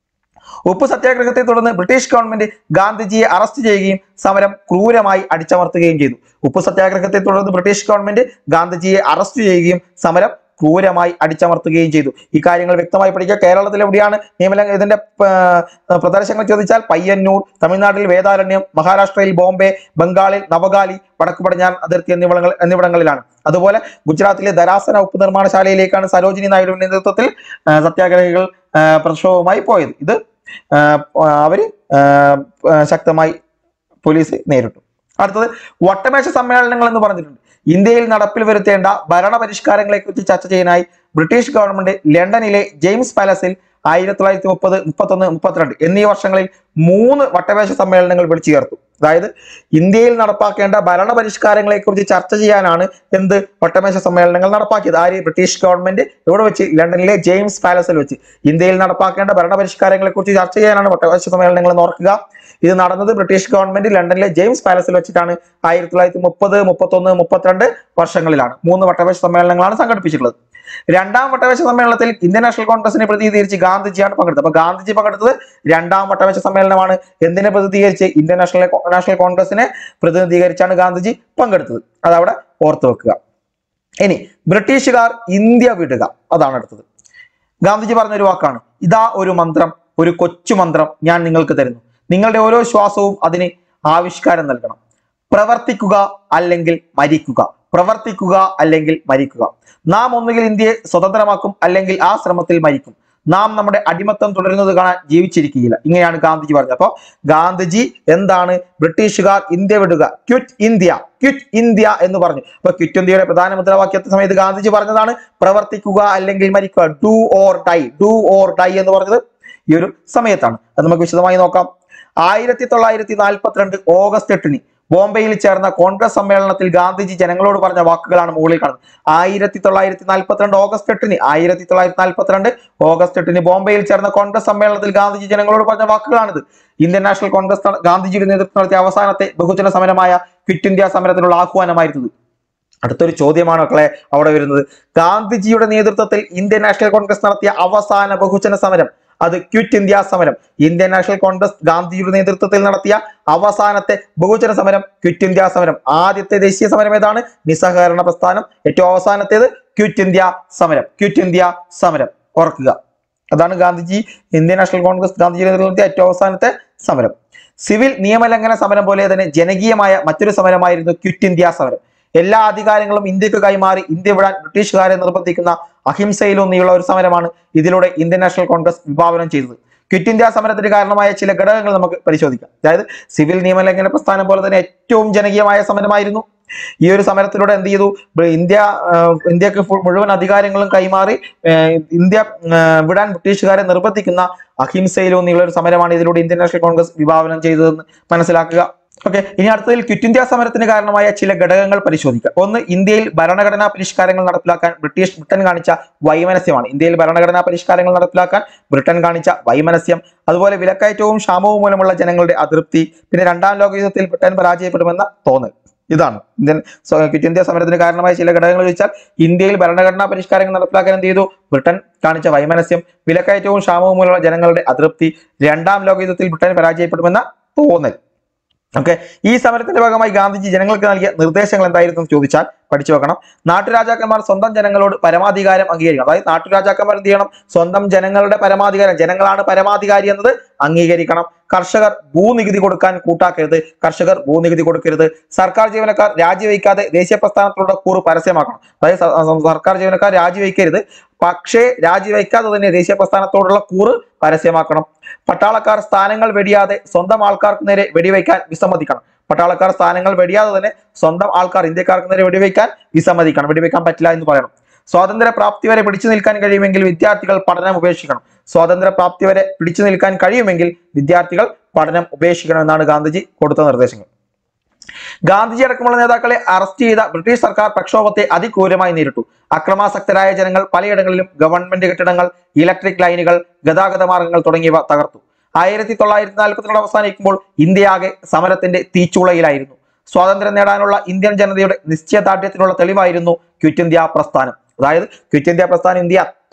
ഉപ്പ് സത്യാഗ്രഹത്തെ തുടർന്ന് ബ്രിട്ടീഷ് ഗവൺമെന്റ് ഗാന്ധിജിയെ അറസ്റ്റ് ചെയ്യുകയും സമരം ക്രൂരമായി അടിച്ചമർത്തുകയും ചെയ്തു ഉപ്പ് സത്യാഗ്രഹത്തെ തുടർന്ന് ബ്രിട്ടീഷ് ഗവൺമെന്റ് ഗാന്ധിജിയെ അറസ്റ്റ് ചെയ്യുകയും സമരം ക്രൂരമായി അടിച്ചമർത്തുകയും ചെയ്തു ഈ കാര്യങ്ങൾ വ്യക്തമായി പഠിക്കുക കേരളത്തിൽ എവിടെയാണ് നിയമലംഘ ഇതിന്റെ ആ, പ്രദർശനങ്ങൾ ചോദിച്ചാൽ പയ്യന്നൂർ തമിഴ്നാട്ടിൽ വേദാരണ്യം മഹാരാഷ്ട്രയിൽ ബോംബെ ബംഗാളിൽ നവഗാലി വടക്കു പടിഞ്ഞാറൻ അതിർത്തി എന്നിവിടങ്ങൾ എന്നിവിടങ്ങളിലാണ് അതുപോലെ ഗുജറാത്തിലെ ധരാസന ഉപ്പ് നിർമ്മാണശാലയിലേക്കാണ് സരോജിനി നായിഡുവിന്റെ നേതൃത്വത്തിൽ ആ, സത്യാഗ്രഹികൾ ആ, പ്രക്ഷോഭവുമായി പോയത് ഇത് ആ, അവര് ആ, ആ, ശക്തമായി പോലീസ് നേരിട്ടു അടുത്തത് വട്ടമേശ സമ്മേളനങ്ങൾ എന്ന് പറഞ്ഞിട്ടുണ്ട് ഇന്ത്യയിൽ നടപ്പിൽ വരുത്തേണ്ട ഭരണ പരിഷ്കാരങ്ങളെ കുറിച്ച് ചർച്ച ചെയ്യാനായി ബ്രിട്ടീഷ് ഗവൺമെന്റ് ലണ്ടനിലെ ജെയിംസ് പാലസിൽ ആയിരത്തി തൊള്ളായിരത്തി മുപ്പത് മുപ്പത്തൊന്ന് മുപ്പത്തിരണ്ട് എന്നീ വർഷങ്ങളിൽ മൂന്ന് വട്ടമേശ സമ്മേളനങ്ങൾ വിളിച്ചു ചേർത്തു അതായത് ഇന്ത്യയിൽ നടപ്പാക്കേണ്ട ഭരണ പരിഷ്കാരങ്ങളെ കുറിച്ച് ചർച്ച ചെയ്യാനാണ് എന്ത് വട്ടമേശ സമ്മേളനങ്ങൾ നടപ്പാക്കിയത് ആര് ബ്രിട്ടീഷ് ഗവൺമെന്റ് ഇവിടെ വെച്ച് ലണ്ടനിലെ ജെയിംസ് പാലസിൽ വെച്ച് ഇന്ത്യയിൽ നടപ്പാക്കേണ്ട ഭരണ പരിഷ്കാരങ്ങളെ കുറിച്ച് ചർച്ച ചെയ്യാനാണ് വട്ടമേശ സമ്മേളനങ്ങൾ എന്ന് ഓർക്കുക ഇത് നടന്നത് ബ്രിട്ടീഷ് ഗവൺമെന്റ് ലണ്ടനിലെ ജെയിംസ് പാലസിൽ വെച്ചിട്ടാണ് ആയിരത്തി തൊള്ളായിരത്തി മുപ്പത് മുപ്പത്തൊന്ന് മുപ്പത്തിരണ്ട് വർഷങ്ങളിലാണ് മൂന്ന് വട്ടമേശ സമ്മേളനങ്ങളാണ് സംഘടിപ്പിച്ചിട്ടുള്ളത് രണ്ടാം വട്ടമേശ സമ്മേളനത്തിൽ ഇന്ത്യൻ നാഷണൽ കോൺഗ്രസിനെ പ്രതിനിധീകരിച്ച് ഗാന്ധിജിയാണ് പങ്കെടുത്തത് അപ്പൊ ഗാന്ധിജി പങ്കെടുത്തത് രണ്ടാം വട്ടമേശ സമ്മേളനമാണ് എന്തിനെ പ്രതിനിധീകരിച്ച് ഇന്ത്യൻ നാഷണൽ നാഷണൽ കോൺഗ്രസിനെ പ്രതിനിധീകരിച്ചാണ് ഗാന്ധിജി പങ്കെടുത്തത് അതവിടെ ഓർത്തു വെക്കുക ഇനി ബ്രിട്ടീഷുകാർ ഇന്ത്യ വിടുക അതാണ് അടുത്തത് ഗാന്ധിജി പറഞ്ഞ ഒരു വാക്കാണ് ഇതാ ഒരു മന്ത്രം ഒരു കൊച്ചു മന്ത്രം ഞാൻ നിങ്ങൾക്ക് തരുന്നു നിങ്ങളുടെ ഓരോ ശ്വാസവും അതിന് ആവിഷ്കാരം നൽകണം പ്രവർത്തിക്കുക അല്ലെങ്കിൽ മരിക്കുക പ്രവർത്തിക്കുക അല്ലെങ്കിൽ മരിക്കുക നാം ഒന്നുകിൽ ഇന്ത്യയെ സ്വതന്ത്രമാക്കും അല്ലെങ്കിൽ ആ ശ്രമത്തിൽ മരിക്കും നാം നമ്മുടെ അടിമത്തം തുടരുന്നത് കാണാൻ ജീവിച്ചിരിക്കുകയില്ല ഇങ്ങനെയാണ് ഗാന്ധിജി പറഞ്ഞത് അപ്പോൾ ഗാന്ധിജി എന്താണ് ബ്രിട്ടീഷുകാർ ഇന്ത്യ വിടുക ക്വിറ്റ് ഇന്ത്യ ക്വിറ്റ് ഇന്ത്യ എന്ന് പറഞ്ഞു അപ്പൊ ക്വിറ്റ് ഇന്ത്യയുടെ പ്രധാന മുദ്രാവാക്യത്തെ സമയത്ത് ഗാന്ധിജി പറഞ്ഞതാണ് പ്രവർത്തിക്കുക അല്ലെങ്കിൽ മരിക്കുക do or die do or die എന്ന് പറഞ്ഞത് ഈ ഒരു സമയത്താണ് അത് നമുക്ക് വിശദമായി നോക്കാം ആയിരത്തി തൊള്ളായിരത്തി നാൽപ്പത്തിരണ്ട് ഓഗസ്റ്റ് എട്ടിന് ബോംബെയിൽ ചേർന്ന കോൺഗ്രസ് സമ്മേളനത്തിൽ ഗാന്ധിജി ജനങ്ങളോട് പറഞ്ഞ വാക്കുകളാണ് മുകളിൽ കാണുന്നത് ആയിരത്തി തൊള്ളായിരത്തി നാൽപ്പത്തിരണ്ട് ഓഗസ്റ്റ് എട്ടിന് ആയിരത്തി തൊള്ളായിരത്തി നാൽപ്പത്തിരണ്ട് ഓഗസ്റ്റ് എട്ടിന് ബോംബെയിൽ ചേർന്ന കോൺഗ്രസ് സമ്മേളനത്തിൽ ഗാന്ധിജി ജനങ്ങളോട് പറഞ്ഞ വാക്കുകളാണിത് ഇന്ത്യൻ നാഷണൽ കോൺഗ്രസ് ന- ഗാന്ധിജിയുടെ നേതൃത്വം നടത്തിയ അവസാനത്തെ ബഹുജന സമരമായ ക്വിറ്റ് ഇന്ത്യ സമരത്തിനുള്ള ആഹ്വാനമായിരുന്നത് അടുത്തൊരു ചോദ്യമാണ് മക്കളെ അവിടെ വരുന്നത് ഗാന്ധിജിയുടെ നേതൃത്വത്തിൽ ഇന്ത്യൻ നാഷണൽ കോൺഗ്രസ് നടത്തിയ അവസാന ബഹുജന സമരം അത് ക്വിറ്റ് ഇന്ത്യ സമരം ഇന്ത്യൻ നാഷണൽ കോൺഗ്രസ് ഗാന്ധിജിയുടെ നേതൃത്വത്തിൽ നടത്തിയ അവസാനത്തെ ബഹുജന സമരം ക്വിറ്റ് ഇന്ത്യ സമരം ആദ്യത്തെ ദേശീയ സമരം ഏതാണ് നിസ്സഹകരണ പ്രസ്ഥാനം ഏറ്റവും അവസാനത്തേത് ക്വിറ്റ് ഇന്ത്യ സമരം ക്വിറ്റ് ഇന്ത്യ സമരം ഓർക്കുക അതാണ് ഗാന്ധിജി ഇന്ത്യൻ നാഷണൽ കോൺഗ്രസ് ഗാന്ധിജിയുടെ നേതൃത്വത്തിൽ നടത്തിയ ഏറ്റവും അവസാനത്തെ സമരം സിവിൽ നിയമലംഘന സമരം പോലെ തന്നെ ജനകീയമായ മറ്റൊരു സമരമായിരുന്നു ക്വിറ്റ് ഇന്ത്യ സമരം എല്ലാ അധികാരങ്ങളും ഇന്ത്യക്ക് കൈമാറി ഇന്ത്യ വിടാൻ ബ്രിട്ടീഷുകാരെ നിർബന്ധിക്കുന്ന അഹിംസയിലൊന്നിയുള്ള ഒരു സമരമാണ് ഇതിലൂടെ ഇന്ത്യൻ നാഷണൽ കോൺഗ്രസ് വിഭാവനം ചെയ്തത് ക്വിറ്റ് ഇന്ത്യ സമരത്തിന് കാരണമായ ചില ഘടകങ്ങൾ നമുക്ക് പരിശോധിക്കാം അതായത് സിവിൽ നിയമലംഘന പ്രസ്ഥാനം പോലെ തന്നെ ഏറ്റവും ജനകീയമായ സമരമായിരുന്നു ഈ ഒരു സമരത്തിലൂടെ എന്ത് ചെയ്തു ബ- ഇന്ത്യ ആ, ഇന്ത്യക്ക് ഫുൾ മുഴുവൻ അധികാരങ്ങളും കൈമാറി ആ, ഇന്ത്യ ആ, വിടാൻ ബ്രിട്ടീഷുകാരെ നിർബന്ധിക്കുന്ന അഹിംസയിലൂന്നിയുള്ള ഒരു സമരമാണ് ഇതിലൂടെ ഇന്ത്യൻ നാഷണൽ കോൺഗ്രസ് വിഭാവനം ചെയ്തതെന്ന് മനസ്സിലാക്കുക ഓക്കെ ഇനി അടുത്തതിൽ ക്വിറ്റ് ഇന്ത്യ സമരത്തിന് കാരണമായ ചില ഘടകങ്ങൾ പരിശോധിക്കാം ഒന്ന് ഇന്ത്യയിൽ ഭരണഘടനാ പരിഷ്കാരങ്ങൾ നടപ്പിലാക്കാൻ ബ്രിട്ടീഷ് ബ്രിട്ടൻ കാണിച്ച വൈമനസ്യമാണ് ഇന്ത്യയിൽ ഭരണഘടനാ പരിഷ്കാരങ്ങൾ നടപ്പിലാക്കാൻ ബ്രിട്ടൻ കാണിച്ച വൈമനസ്യം അതുപോലെ വിലക്കയറ്റവും ക്ഷാമവും മൂലമുള്ള ജനങ്ങളുടെ അതൃപ്തി പിന്നെ രണ്ടാം ലോക യുദ്ധത്തിൽ ബ്രിട്ടൻ പരാജയപ്പെടുമെന്ന തോന്നൽ ഇതാണ് ഇന്ത്യൻ സ്വ- ക്വിറ്റ് ഇന്ത്യ സമരത്തിന് കാരണമായ ചില ഘടകങ്ങൾ ചോദിച്ചാൽ ഇന്ത്യയിൽ ഭരണഘടനാ പരിഷ്കാരങ്ങൾ നടപ്പിലാക്കാൻ എന്ത് ചെയ്തു ബ്രിട്ടൻ കാണിച്ച വൈമനസ്യം വിലക്കയറ്റവും ക്ഷാമവും മൂലമുള്ള ജനങ്ങളുടെ അതൃപ്തി രണ്ടാം ലോക യുദ്ധത്തിൽ ബ്രിട്ടൻ പരാജയപ്പെടുമെന്ന തോന്നൽ ഓക്കെ ഈ സമരത്തിന്റെ ഭാഗമായി ഗാന്ധിജി ജനങ്ങൾക്ക് നൽകിയ നിർദ്ദേശങ്ങൾ എന്തായിരുന്നു എന്ന് ചോദിച്ചാൽ പഠിച്ചു വെക്കണം നാട്ടുരാജാക്കന്മാർ സ്വന്തം ജനങ്ങളോട് പരമാധികാരം അംഗീകരിക്കണം അതായത് നാട്ടുരാജാക്കന്മാർ എന്ത് ചെയ്യണം സ്വന്തം ജനങ്ങളുടെ പരമാധികാരം ജനങ്ങളാണ് പരമാധികാരി എന്നത് അംഗീകരിക്കണം കർഷകർ ഭൂനികുതി കൊടുക്കാൻ കൂട്ടാക്കരുത് കർഷകർ ഭൂനികുതി കൊടുക്കരുത് സർക്കാർ ജീവനക്കാർ രാജിവെക്കാതെ ദേശീയ പ്രസ്ഥാനത്തിലുള്ള കൂറ് പരസ്യമാക്കണം അതായത് സ- സ- സർക്കാർ ജീവനക്കാർ രാജിവെക്കരുത് പക്ഷേ രാജിവെക്കാതെ തന്നെ ദേശീയ പ്രസ്ഥാനത്തോടുള്ള കൂറ് പരസ്യമാക്കണം പട്ടാളക്കാർ സ്ഥാനങ്ങൾ വെടിയാതെ സ്വന്തം ആൾക്കാർക്ക് നേരെ വെടിവെക്കാൻ വിസമ്മതിക്കണം പട്ടാളക്കാർ സ്ഥാനങ്ങൾ വെടിയാതെ തന്നെ സ്വന്തം ആൾക്കാർ ഇന്ത്യക്കാർക്ക് നേരെ വെടിവെക്കാൻ വിസമ്മതിക്കണം വെടിവെക്കാൻ പറ്റില്ല എന്ന് പറയണം സ്വാതന്ത്ര്യ പ്രാപ്തി വരെ പിടിച്ചു നിൽക്കാൻ കഴിയുമെങ്കിൽ വിദ്യാർത്ഥികൾ പഠനം ഉപേക്ഷിക്കണം സ്വാതന്ത്ര്യ പ്രാപ്തി വരെ പിടിച്ചു നിൽക്കാൻ കഴിയുമെങ്കിൽ വിദ്യാർത്ഥികൾ പഠനം ഉപേക്ഷിക്കണം എന്നാണ് ഗാന്ധിജി കൊടുത്ത നിർദ്ദേശങ്ങൾ ഗാന്ധിജി അടക്കമുള്ള നേതാക്കളെ അറസ്റ്റ് ചെയ്ത ബ്രിട്ടീഷ് സർക്കാർ പ്രക്ഷോഭത്തെ അതിക്രൂരമായി നേരിട്ടു അക്രമാസക്തരായ ജനങ്ങൾ പലയിടങ്ങളിലും ഗവൺമെന്റ് കെട്ടിടങ്ങൾ ഇലക്ട്രിക് ലൈനുകൾ ഗതാഗത മാർഗങ്ങൾ തുടങ്ങിയവ തകർത്തു ആയിരത്തി തൊള്ളായിരത്തി നാൽപ്പത്തിരണ്ട് അവസാനിക്കുമ്പോൾ ഇന്ത്യയാകെ സമരത്തിന്റെ തീച്ചുളയിലായിരുന്നു സ്വാതന്ത്ര്യം നേടാനുള്ള ഇന്ത്യൻ ജനതയുടെ നിശ്ചയദാർഢ്യത്തിനുള്ള തെളിവായിരുന്നു ക്വിറ്റ് ഇന്ത്യ പ്രസ്ഥാനം അതായത് ക്വിറ്റ് ഇന്ത്യ പ്രസ്ഥാനം ഇന്ത്യ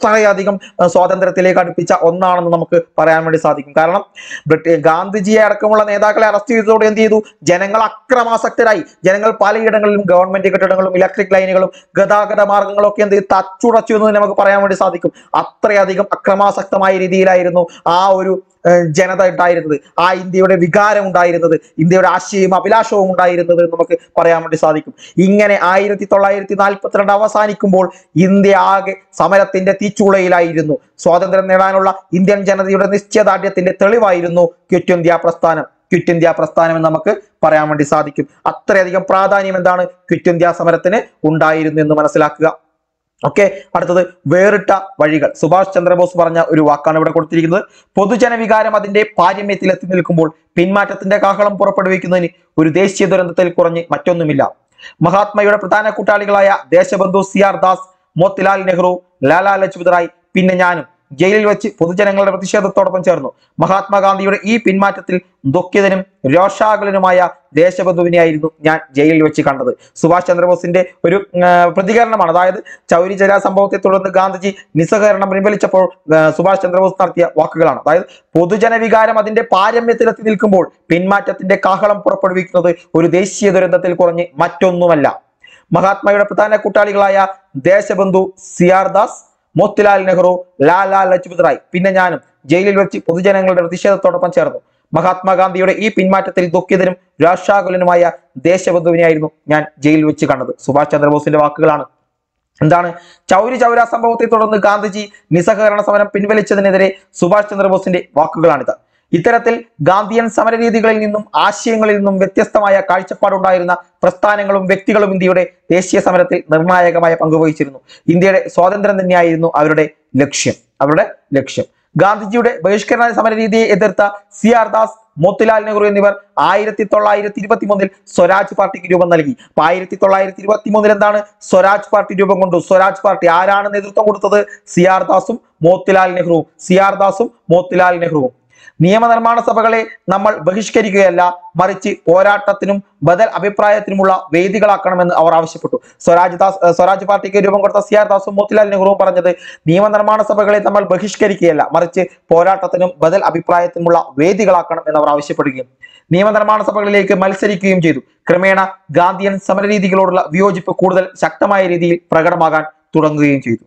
അത്രയധികം ആ, സ്വാതന്ത്ര്യത്തിലേക്ക് അടുപ്പിച്ച ഒന്നാണെന്ന് നമുക്ക് പറയാൻ വേണ്ടി സാധിക്കും കാരണം ബ്രിട്ടീ ഗാന്ധിജിയെ അടക്കമുള്ള നേതാക്കളെ അറസ്റ്റ് ചെയ്തതോടെ എന്ത് ചെയ്തു ജനങ്ങൾ അക്രമാസക്തരായി ജനങ്ങൾ പലയിടങ്ങളിലും ഗവൺമെന്റ് കെട്ടിടങ്ങളും ഇലക്ട്രിക് ലൈനുകളും ഗതാഗത മാർഗങ്ങളും ഒക്കെ എന്ത് ചെയ്തു തച്ചുടച്ചു എന്ന് നമുക്ക് പറയാൻ വേണ്ടി സാധിക്കും അത്രയധികം അക്രമാസക്തമായ രീതിയിലായിരുന്നു ആ ഒരു ഏഹ്, ജനത ഉണ്ടായിരുന്നത് ആ ഇന്ത്യയുടെ വികാരം ഉണ്ടായിരുന്നത് ഇന്ത്യയുടെ ആശയവും അഭിലാഷവും ഉണ്ടായിരുന്നത് എന്ന് നമുക്ക് പറയാൻ വേണ്ടി സാധിക്കും ഇങ്ങനെ ആയിരത്തി തൊള്ളായിരത്തി നാൽപ്പത്തിരണ്ട് അവസാനിക്കുമ്പോൾ ഇന്ത്യ ആകെ സമരത്തിന്റെ തീച്ചൂളയിലായിരുന്നു സ്വാതന്ത്ര്യം നേടാനുള്ള ഇന്ത്യൻ ജനതയുടെ നിശ്ചയദാർഢ്യത്തിന്റെ തെളിവായിരുന്നു ക്വിറ്റ് ഇന്ത്യ പ്രസ്ഥാനം ക്വിറ്റ് ഇന്ത്യ പ്രസ്ഥാനം എന്ന് നമുക്ക് പറയാൻ വേണ്ടി സാധിക്കും അത്രയധികം പ്രാധാന്യം എന്താണ് ക്വിറ്റ് ഇന്ത്യ സമരത്തിന് ഉണ്ടായിരുന്നു എന്ന് മനസ്സിലാക്കുക ഓക്കെ അടുത്തത് വേറിട്ട വഴികൾ സുഭാഷ് ചന്ദ്രബോസ് പറഞ്ഞ ഒരു വാക്കാണ് ഇവിടെ കൊടുത്തിരിക്കുന്നത് പൊതുജനവികാരം അതിന്റെ പാരമ്യത്തിൽ എത്തി നിൽക്കുമ്പോൾ പിന്മാറ്റത്തിന്റെ കാഹളം പുറപ്പെടുവിക്കുന്നതിന് ഒരു ദേശീയ ദുരന്തത്തിൽ കുറഞ്ഞ് മറ്റൊന്നുമില്ല മഹാത്മയുടെ പ്രധാന കൂട്ടാളികളായ ദേശബന്ധു സി ആർ ദാസ് മോത്തിലാൽ നെഹ്റു ലാലാ ലജ്പത് റായ് പിന്നെ ഞാനും ജയിലിൽ വെച്ച് പൊതുജനങ്ങളുടെ പ്രതിഷേധത്തോടൊപ്പം ചേർന്നു മഹാത്മാഗാന്ധിയുടെ ഈ പിന്മാറ്റത്തിൽ ദുഃഖിതനും രോഷാകുലനുമായ ദേശബന്ധുവിനെയായിരുന്നു ഞാൻ ജയിലിൽ വെച്ച് കണ്ടത് സുഭാഷ് ചന്ദ്രബോസിന്റെ ഒരു ഉം, ആ, പ്രതികരണമാണ് അതായത് ചൗരി ചര സംഭവത്തെ തുടർന്ന് ഗാന്ധിജി നിസ്സഹകരണം പിൻവലിച്ചപ്പോൾ ആ, സുഭാഷ് ചന്ദ്രബോസ് നടത്തിയ വാക്കുകളാണ് അതായത് പൊതുജനവികാരം അതിന്റെ പാരമ്യത്തിലെത്തി നിൽക്കുമ്പോൾ പിന്മാറ്റത്തിന്റെ കാഹളം പുറപ്പെടുവിക്കുന്നത് ഒരു ദേശീയ ദുരന്തത്തിൽ കുറഞ്ഞ് മറ്റൊന്നുമല്ല മഹാത്മയുടെ പ്രധാന കൂട്ടാളികളായ ദേശബന്ധു സി ആർ ദാസ് മോത്തിലാൽ നെഹ്റു ലാലാ ലജ്പത് റായ് പിന്നെ ഞാനും ജയിലിൽ വെച്ച് പൊതുജനങ്ങളുടെ പ്രതിഷേധത്തോടൊപ്പം ചേർന്നു മഹാത്മാഗാന്ധിയുടെ ഈ പിന്മാറ്റത്തിൽ ദുഃഖിതനും രാഷ്ട്രാകുലനുമായ ദേശബന്ധുവിനെയായിരുന്നു ഞാൻ ജയിലിൽ വെച്ച് കണ്ടത് സുഭാഷ് ചന്ദ്രബോസിന്റെ വാക്കുകളാണ് എന്താണ് ചൗരി ചൗര സംഭവത്തെ തുടർന്ന് ഗാന്ധിജി നിസ്സഹകരണ സമരം പിൻവലിച്ചതിനെതിരെ സുഭാഷ് ചന്ദ്രബോസിന്റെ വാക്കുകളാണിത് ഇത്തരത്തിൽ ഗാന്ധിയൻ സമരരീതികളിൽ നിന്നും ആശയങ്ങളിൽ നിന്നും വ്യത്യസ്തമായ കാഴ്ചപ്പാടുണ്ടായിരുന്ന പ്രസ്ഥാനങ്ങളും വ്യക്തികളും ഇന്ത്യയുടെ ദേശീയ സമരത്തിൽ നിർണായകമായ പങ്കുവഹിച്ചിരുന്നു ഇന്ത്യയുടെ സ്വാതന്ത്ര്യം തന്നെയായിരുന്നു അവരുടെ ലക്ഷ്യം അവരുടെ ലക്ഷ്യം ഗാന്ധിജിയുടെ ബഹിഷ്കരണ സമരരീതിയെ എതിർത്ത സി ആർ ദാസ് മോത്തിലാൽ നെഹ്റു എന്നിവർ ആയിരത്തി തൊള്ളായിരത്തി ഇരുപത്തി മൂന്നിൽ സ്വരാജ് പാർട്ടിക്ക് രൂപം നൽകി അപ്പൊ ആയിരത്തി തൊള്ളായിരത്തി ഇരുപത്തി മൂന്നിൽ എന്താണ് സ്വരാജ് പാർട്ടി രൂപം കൊണ്ടു സ്വരാജ് പാർട്ടി ആരാണ് നേതൃത്വം കൊടുത്തത് സി ആർ ദാസും മോത്തിലാൽ നെഹ്റുവും സി ആർ ദാസും മോത്തിലാൽ നെഹ്റുവും നിയമനിർമ്മാണ സഭകളെ നമ്മൾ ബഹിഷ്കരിക്കുകയല്ല മറിച്ച് പോരാട്ടത്തിനും ബദൽ അഭിപ്രായത്തിനുമുള്ള വേദികളാക്കണമെന്ന് അവർ ആവശ്യപ്പെട്ടു സ്വരാജ് ദാസ് ഏഹ് സ്വരാജ് പാർട്ടിക്ക് രൂപം കൊടുത്ത സി ആർ ദാസും മോത്തിലാൽ നെഹ്റുവും പറഞ്ഞത് നിയമനിർമ്മാണ സഭകളെ നമ്മൾ ബഹിഷ്കരിക്കുകയല്ല മറിച്ച് പോരാട്ടത്തിനും ബദൽ അഭിപ്രായത്തിനുമുള്ള വേദികളാക്കണം എന്ന് അവർ ആവശ്യപ്പെടുകയും നിയമനിർമ്മാണ സഭകളിലേക്ക് മത്സരിക്കുകയും ചെയ്തു ക്രമേണ ഗാന്ധിയൻ സമരരീതികളോടുള്ള വിയോജിപ്പ് കൂടുതൽ ശക്തമായ രീതിയിൽ പ്രകടമാകാൻ തുടങ്ങുകയും ചെയ്തു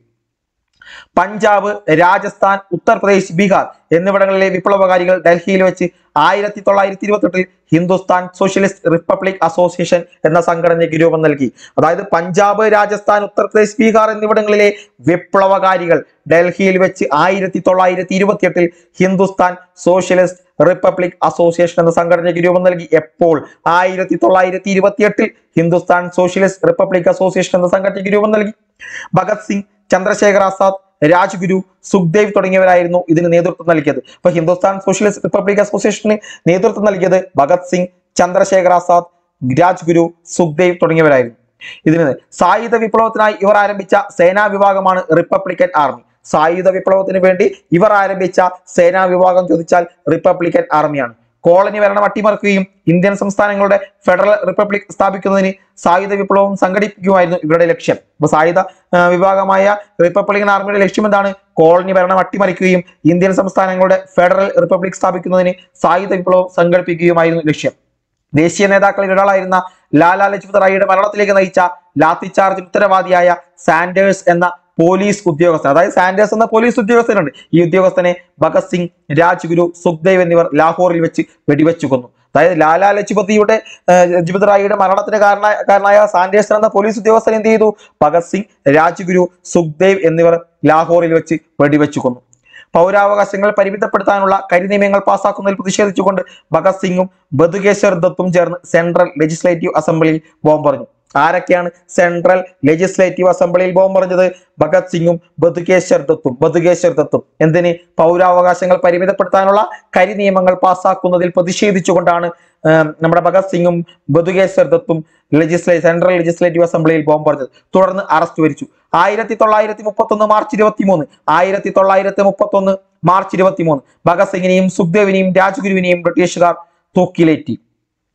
പഞ്ചാബ് രാജസ്ഥാൻ ഉത്തർപ്രദേശ് ബീഹാർ എന്നിവിടങ്ങളിലെ വിപ്ലവകാരികൾ ഡൽഹിയിൽ വെച്ച് ആയിരത്തി തൊള്ളായിരത്തി ഇരുപത്തെട്ടിൽ ഹിന്ദുസ്ഥാൻ സോഷ്യലിസ്റ്റ് റിപ്പബ്ലിക് അസോസിയേഷൻ എന്ന സംഘടനയ്ക്ക് രൂപം നൽകി അതായത് പഞ്ചാബ് രാജസ്ഥാൻ ഉത്തർപ്രദേശ് ബീഹാർ എന്നിവിടങ്ങളിലെ വിപ്ലവകാരികൾ ഡൽഹിയിൽ വെച്ച് ആയിരത്തി തൊള്ളായിരത്തി ഇരുപത്തിയെട്ടിൽ ഹിന്ദുസ്ഥാൻ സോഷ്യലിസ്റ്റ് റിപ്പബ്ലിക് അസോസിയേഷൻ എന്ന സംഘടനയ്ക്ക് രൂപം നൽകി എപ്പോൾ ആയിരത്തി തൊള്ളായിരത്തി ഇരുപത്തിയെട്ടിൽ ഹിന്ദുസ്ഥാൻ സോഷ്യലിസ്റ്റ് റിപ്പബ്ലിക് അസോസിയേഷൻ എന്ന സംഘടനയ്ക്ക് രൂപം നൽകി ഭഗത് സിംഗ് ചന്ദ്രശേഖർ ആസാദ് രാജ്ഗുരു സുഖ്ദേവ് തുടങ്ങിയവരായിരുന്നു ഇതിന് നേതൃത്വം നൽകിയത് അപ്പൊ ഹിന്ദുസ്ഥാൻ സോഷ്യലിസ്റ്റ് റിപ്പബ്ലിക് അസോസിയേഷന് നേതൃത്വം നൽകിയത് ഭഗത് സിംഗ് ചന്ദ്രശേഖർ ആസാദ് രാജ്ഗുരു സുഖ്ദേവ് തുടങ്ങിയവരായിരുന്നു ഇതിന് സായുധ വിപ്ലവത്തിനായി ഇവർ ആരംഭിച്ച സേനാ വിഭാഗമാണ് റിപ്പബ്ലിക്കൻ ആർമി സായുധ വിപ്ലവത്തിന് വേണ്ടി ഇവർ ആരംഭിച്ച സേനാ വിഭാഗം ചോദിച്ചാൽ റിപ്പബ്ലിക്കൻ ആർമിയാണ് കോളനി ഭരണം അട്ടിമറിക്കുകയും ഇന്ത്യൻ സംസ്ഥാനങ്ങളുടെ ഫെഡറൽ റിപ്പബ്ലിക് സ്ഥാപിക്കുന്നതിന് സായുധ വിപ്ലവം സംഘടിപ്പിക്കുകയായിരുന്നു ഇവരുടെ ലക്ഷ്യം അപ്പൊ സായുധ ആ, വിഭാഗമായ റിപ്പബ്ലിക്കൻ ആർമിയുടെ ലക്ഷ്യം എന്താണ് കോളനി ഭരണം അട്ടിമറിക്കുകയും ഇന്ത്യൻ സംസ്ഥാനങ്ങളുടെ ഫെഡറൽ റിപ്പബ്ലിക് സ്ഥാപിക്കുന്നതിന് സായുധ വിപ്ലവം സംഘടിപ്പിക്കുകയുമായിരുന്നു ലക്ഷ്യം ദേശീയ നേതാക്കളിൽ ഒരാളായിരുന്ന ലാലാ ലജ്പത് റായിയുടെ മരണത്തിലേക്ക് നയിച്ച ലാത്തി ചാർജിന് ഉത്തരവാദിയായ സാൻഡേഴ്സ് എന്ന പോലീസ് ഉദ്യോഗസ്ഥൻ അതായത് സാൻഡേഴ്സ് എന്ന പോലീസ് ഉദ്യോഗസ്ഥനുണ്ട് ഈ ഉദ്യോഗസ്ഥനെ ഭഗത് സിംഗ് രാജ്ഗുരു സുഖ്ദേവ് എന്നിവർ ലാഹോറിൽ വെച്ച് വെടിവെച്ചു കൊന്നു അതായത് ലാലാ ലജ്പതിയുടെ ഏഹ്, ലജ്പത് റായിയുടെ മരണത്തിന് കാരണ കാരണമായ സാൻഡേഴ്സ് എന്ന പോലീസ് ഉദ്യോഗസ്ഥൻ എന്ത് ചെയ്തു ഭഗത് സിംഗ് രാജ്ഗുരു സുഖ്ദേവ് എന്നിവർ ലാഹോറിൽ വെച്ച് വെടിവെച്ചു കൊന്നു പൗരാവകാശങ്ങൾ പരിമിതപ്പെടുത്താനുള്ള കരിനിയമങ്ങൾ പാസാക്കുന്നതിൽ പ്രതിഷേധിച്ചുകൊണ്ട് ഭഗത് സിംഗും ബതുകേശ്വർ ദത്തും ചേർന്ന് സെൻട്രൽ ലെജിസ്ലേറ്റീവ് അസംബ്ലിയിൽ ബോംബെറിഞ്ഞു ആരൊക്കെയാണ് സെൻട്രൽ ലെജിസ്ലേറ്റീവ് അസംബ്ലിയിൽ ബോംബെറിഞ്ഞത് ഭഗത് സിംഗും ബതുകേശ്വർ ദത്തും ബതുകേശ്വർ ദത്തും എന്തിന് പൗരാവകാശങ്ങൾ പരിമിതപ്പെടുത്താനുള്ള കരിനിയമങ്ങൾ പാസാക്കുന്നതിൽ പ്രതിഷേധിച്ചുകൊണ്ടാണ് ആം, നമ്മുടെ ഭഗത് സിംഗും ബതുകേശ്വർ ദത്തും ലെജിസ്ലേ സെൻട്രൽ ലെജിസ്ലേറ്റീവ് അസംബ്ലിയിൽ ബോംബെറിഞ്ഞത് തുടർന്ന് അറസ്റ്റ് വരിച്ചു ആയിരത്തി തൊള്ളായിരത്തി മുപ്പത്തൊന്ന് മാർച്ച് ഇരുപത്തി മൂന്ന് ആയിരത്തി തൊള്ളായിരത്തി മുപ്പത്തൊന്ന് മാർച്ച് ഇരുപത്തി മൂന്ന് ഭഗത് സിംഗിനെയും സുഖ്ദേവിനെയും രാജ്ഗുരുവിനെയും ബ്രിട്ടീഷുകാർ തൂക്കിലേറ്റി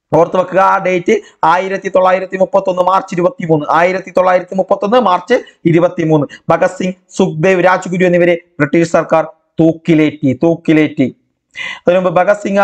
ഓർത്ത് വെക്കുക ആ ഡേറ്റ് ആയിരത്തി തൊള്ളായിരത്തി മുപ്പത്തി ഒന്ന് മാർച്ച് ഇരുപത്തി മൂന്ന് ആയിരത്തി തൊള്ളായിരത്തി മുപ്പത്തി ഒന്ന് മാർച്ച് ഇരുപത്തി മൂന്ന് ഭഗത് സിംഗ് സുഖ്ദേവ് രാജ്ഗുരു എന്നിവരെ ബ്രിട്ടീഷ് സർക്കാർ തൂക്കിലേറ്റി തൂക്കിലേറ്റി അതിനുമുമ്പ് ഭഗത് സിംഗ്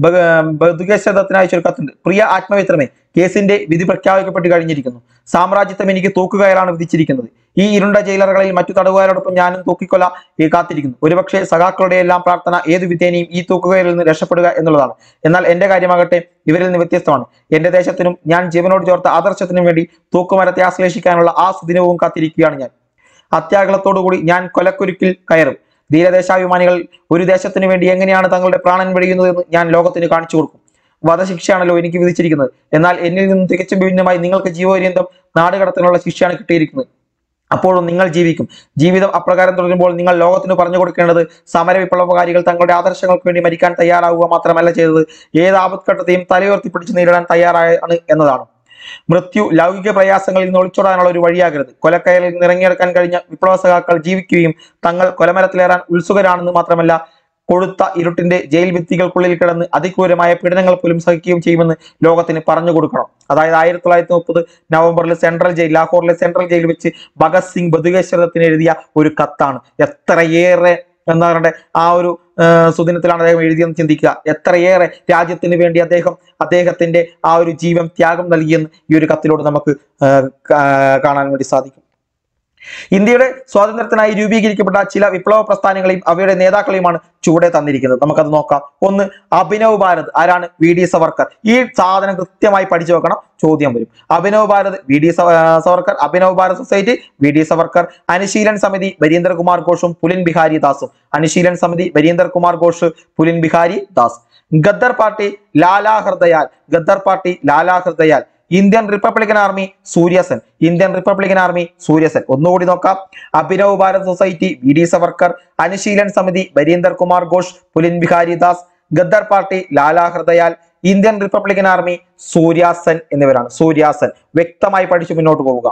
ബദുകേശത്തിന് അയച്ച ഒരു കത്തുണ്ട് പ്രിയ ആത്മമിത്രമേ കേസിന്റെ വിധി പ്രഖ്യാപിക്കപ്പെട്ട് കഴിഞ്ഞിരിക്കുന്നു സാമ്രാജ്യത്വം എനിക്ക് തൂക്കുകയറാണ് വിധിച്ചിരിക്കുന്നത് ഈ ഇരുണ്ട ജയിലറുകളിൽ മറ്റു തടവുകാരോടൊപ്പം ഞാനും തൂക്കിക്കൊല ഈ കാത്തിരിക്കുന്നു ഒരുപക്ഷെ സഖാക്കളുടെ എല്ലാം പ്രാർത്ഥന ഏത് വിധേനയും ഈ തൂക്കുകയറിൽ നിന്ന് രക്ഷപ്പെടുക എന്നുള്ളതാണ് എന്നാൽ എന്റെ കാര്യമാകട്ടെ ഇവരിൽ നിന്ന് വ്യത്യസ്തമാണ് എന്റെ ദേശത്തിനും ഞാൻ ജീവനോട് ചേർത്ത ആദർശത്തിനും വേണ്ടി തൂക്കുമരത്തെ ആശ്ലേഷിക്കാനുള്ള ആ സുദിനവും കാത്തിരിക്കുകയാണ് ഞാൻ അത്യാഗ്രഹത്തോടുകൂടി ഞാൻ കൊലക്കുരുക്കിൽ കയറും ധീരദേശാഭിമാനികൾ ഒരു ദേശത്തിനു വേണ്ടി എങ്ങനെയാണ് തങ്ങളുടെ പ്രാണൻ വെടിയുന്നതെന്ന് ഞാൻ ലോകത്തിന് കാണിച്ചു കൊടുക്കും വധശിക്ഷയാണല്ലോ എനിക്ക് വിധിച്ചിരിക്കുന്നത് എന്നാൽ എന്നിൽ നിന്നും തികച്ചും വിഭിന്നമായി നിങ്ങൾക്ക് ജീവപര്യന്തം നാടുകടത്തിനുള്ള ശിക്ഷയാണ് കിട്ടിയിരിക്കുന്നത് അപ്പോഴും നിങ്ങൾ ജീവിക്കും ജീവിതം അപ്രകാരം തുടരുമ്പോൾ നിങ്ങൾ ലോകത്തിന് പറഞ്ഞു കൊടുക്കേണ്ടത് സമര വിപ്ലവകാരികൾ തങ്ങളുടെ ആദർശങ്ങൾക്ക് വേണ്ടി മരിക്കാൻ തയ്യാറാവുക മാത്രമല്ല ചെയ്തത് ഏത് ആപത്ഘട്ടത്തെയും തലയുയർത്തി പിടിച്ച് നേരിടാൻ തയ്യാറാണ് എന്നതാണ് മൃത്യു ലൗകിക പ്രയാസങ്ങളിൽ നിന്ന് ഒളിച്ചോടാനുള്ള ഒരു വഴിയാകരുത് കൊലക്കയലിൽ നിന്ന് ഇറങ്ങിയെടുക്കാൻ കഴിഞ്ഞ വിപ്ലവ സഖാക്കൾ ജീവിക്കുകയും തങ്ങൾ കൊലമരത്തിലേറാൻ ഉത്സുകരാണെന്ന് മാത്രമല്ല കൊഴുത്ത ഇരുട്ടിന്റെ ജയിൽ ഭിത്തികൾക്കുള്ളിൽ കിടന്ന് അതിക്രൂരമായ പീഡനങ്ങൾ പോലും സഹിക്കുകയും ചെയ്യുമെന്ന് ലോകത്തിന് പറഞ്ഞു കൊടുക്കണം അതായത് ആയിരത്തി തൊള്ളായിരത്തി മുപ്പത് നവംബറിൽ സെൻട്രൽ ജയിൽ ലാഹോറിലെ സെൻട്രൽ ജയിലിൽ വെച്ച് ഭഗത് സിംഗ് ബധുകേശ്വരത്തിന് എഴുതിയ ഒരു കത്താണ് എത്രയേറെ എന്താ പറയണ്ടേ ആ ഒരു ആ, സുദിനത്തിലാണ് അദ്ദേഹം എഴുതിയെന്ന് ചിന്തിക്കുക എത്രയേറെ രാജ്യത്തിന് വേണ്ടി അദ്ദേഹം അദ്ദേഹത്തിന്റെ ആ ഒരു ജീവൻ ത്യാഗം നൽകിയെന്ന് ഈ ഒരു കത്തിലൂടെ നമുക്ക് ആ, കാ- കാണാൻ വേണ്ടി സാധിക്കും ഇന്ത്യയുടെ സ്വാതന്ത്ര്യത്തിനായി രൂപീകരിക്കപ്പെട്ട ചില വിപ്ലവ പ്രസ്ഥാനങ്ങളെയും അവയുടെ നേതാക്കളെയുമാണ് ചുവടെ തന്നിരിക്കുന്നത് നമുക്കത് നോക്കാം ഒന്ന് അഭിനവ് ഭാരത് ആരാണ് വി ഡി സവർക്കർ ഈ സാധനം കൃത്യമായി പഠിച്ചു വെക്കണം ചോദ്യം വരും അഭിനവ് ഭാരത് വി ഡി സവ- ആ, Savarkar Abhinav Bharat society V D Savarkar Anushilan Samiti Barindrakumar ഘോഷും പുലിൻ ബിഹാരി ദാസും Anushilan Samiti Barindrakumar Ghosh Pulin Bihari Das Ghadar party Lala Hardayal Ghadar party Lala Hardayal Indian republican army Suryasen Indian republican army Suryasen ഒന്നുകൂടി നോക്കാം Abhinav Bharat society V D Savarkar Anushilan Samiti Barindra Kumar Ghosh Pulin Bihari Das Ghadar party Lala Hardayal Indian republican army സൂര്യാസൻ എന്നിവരാണ് സൂര്യാസൻ വ്യക്തമായി പഠിച്ചു മുന്നോട്ട് പോവുക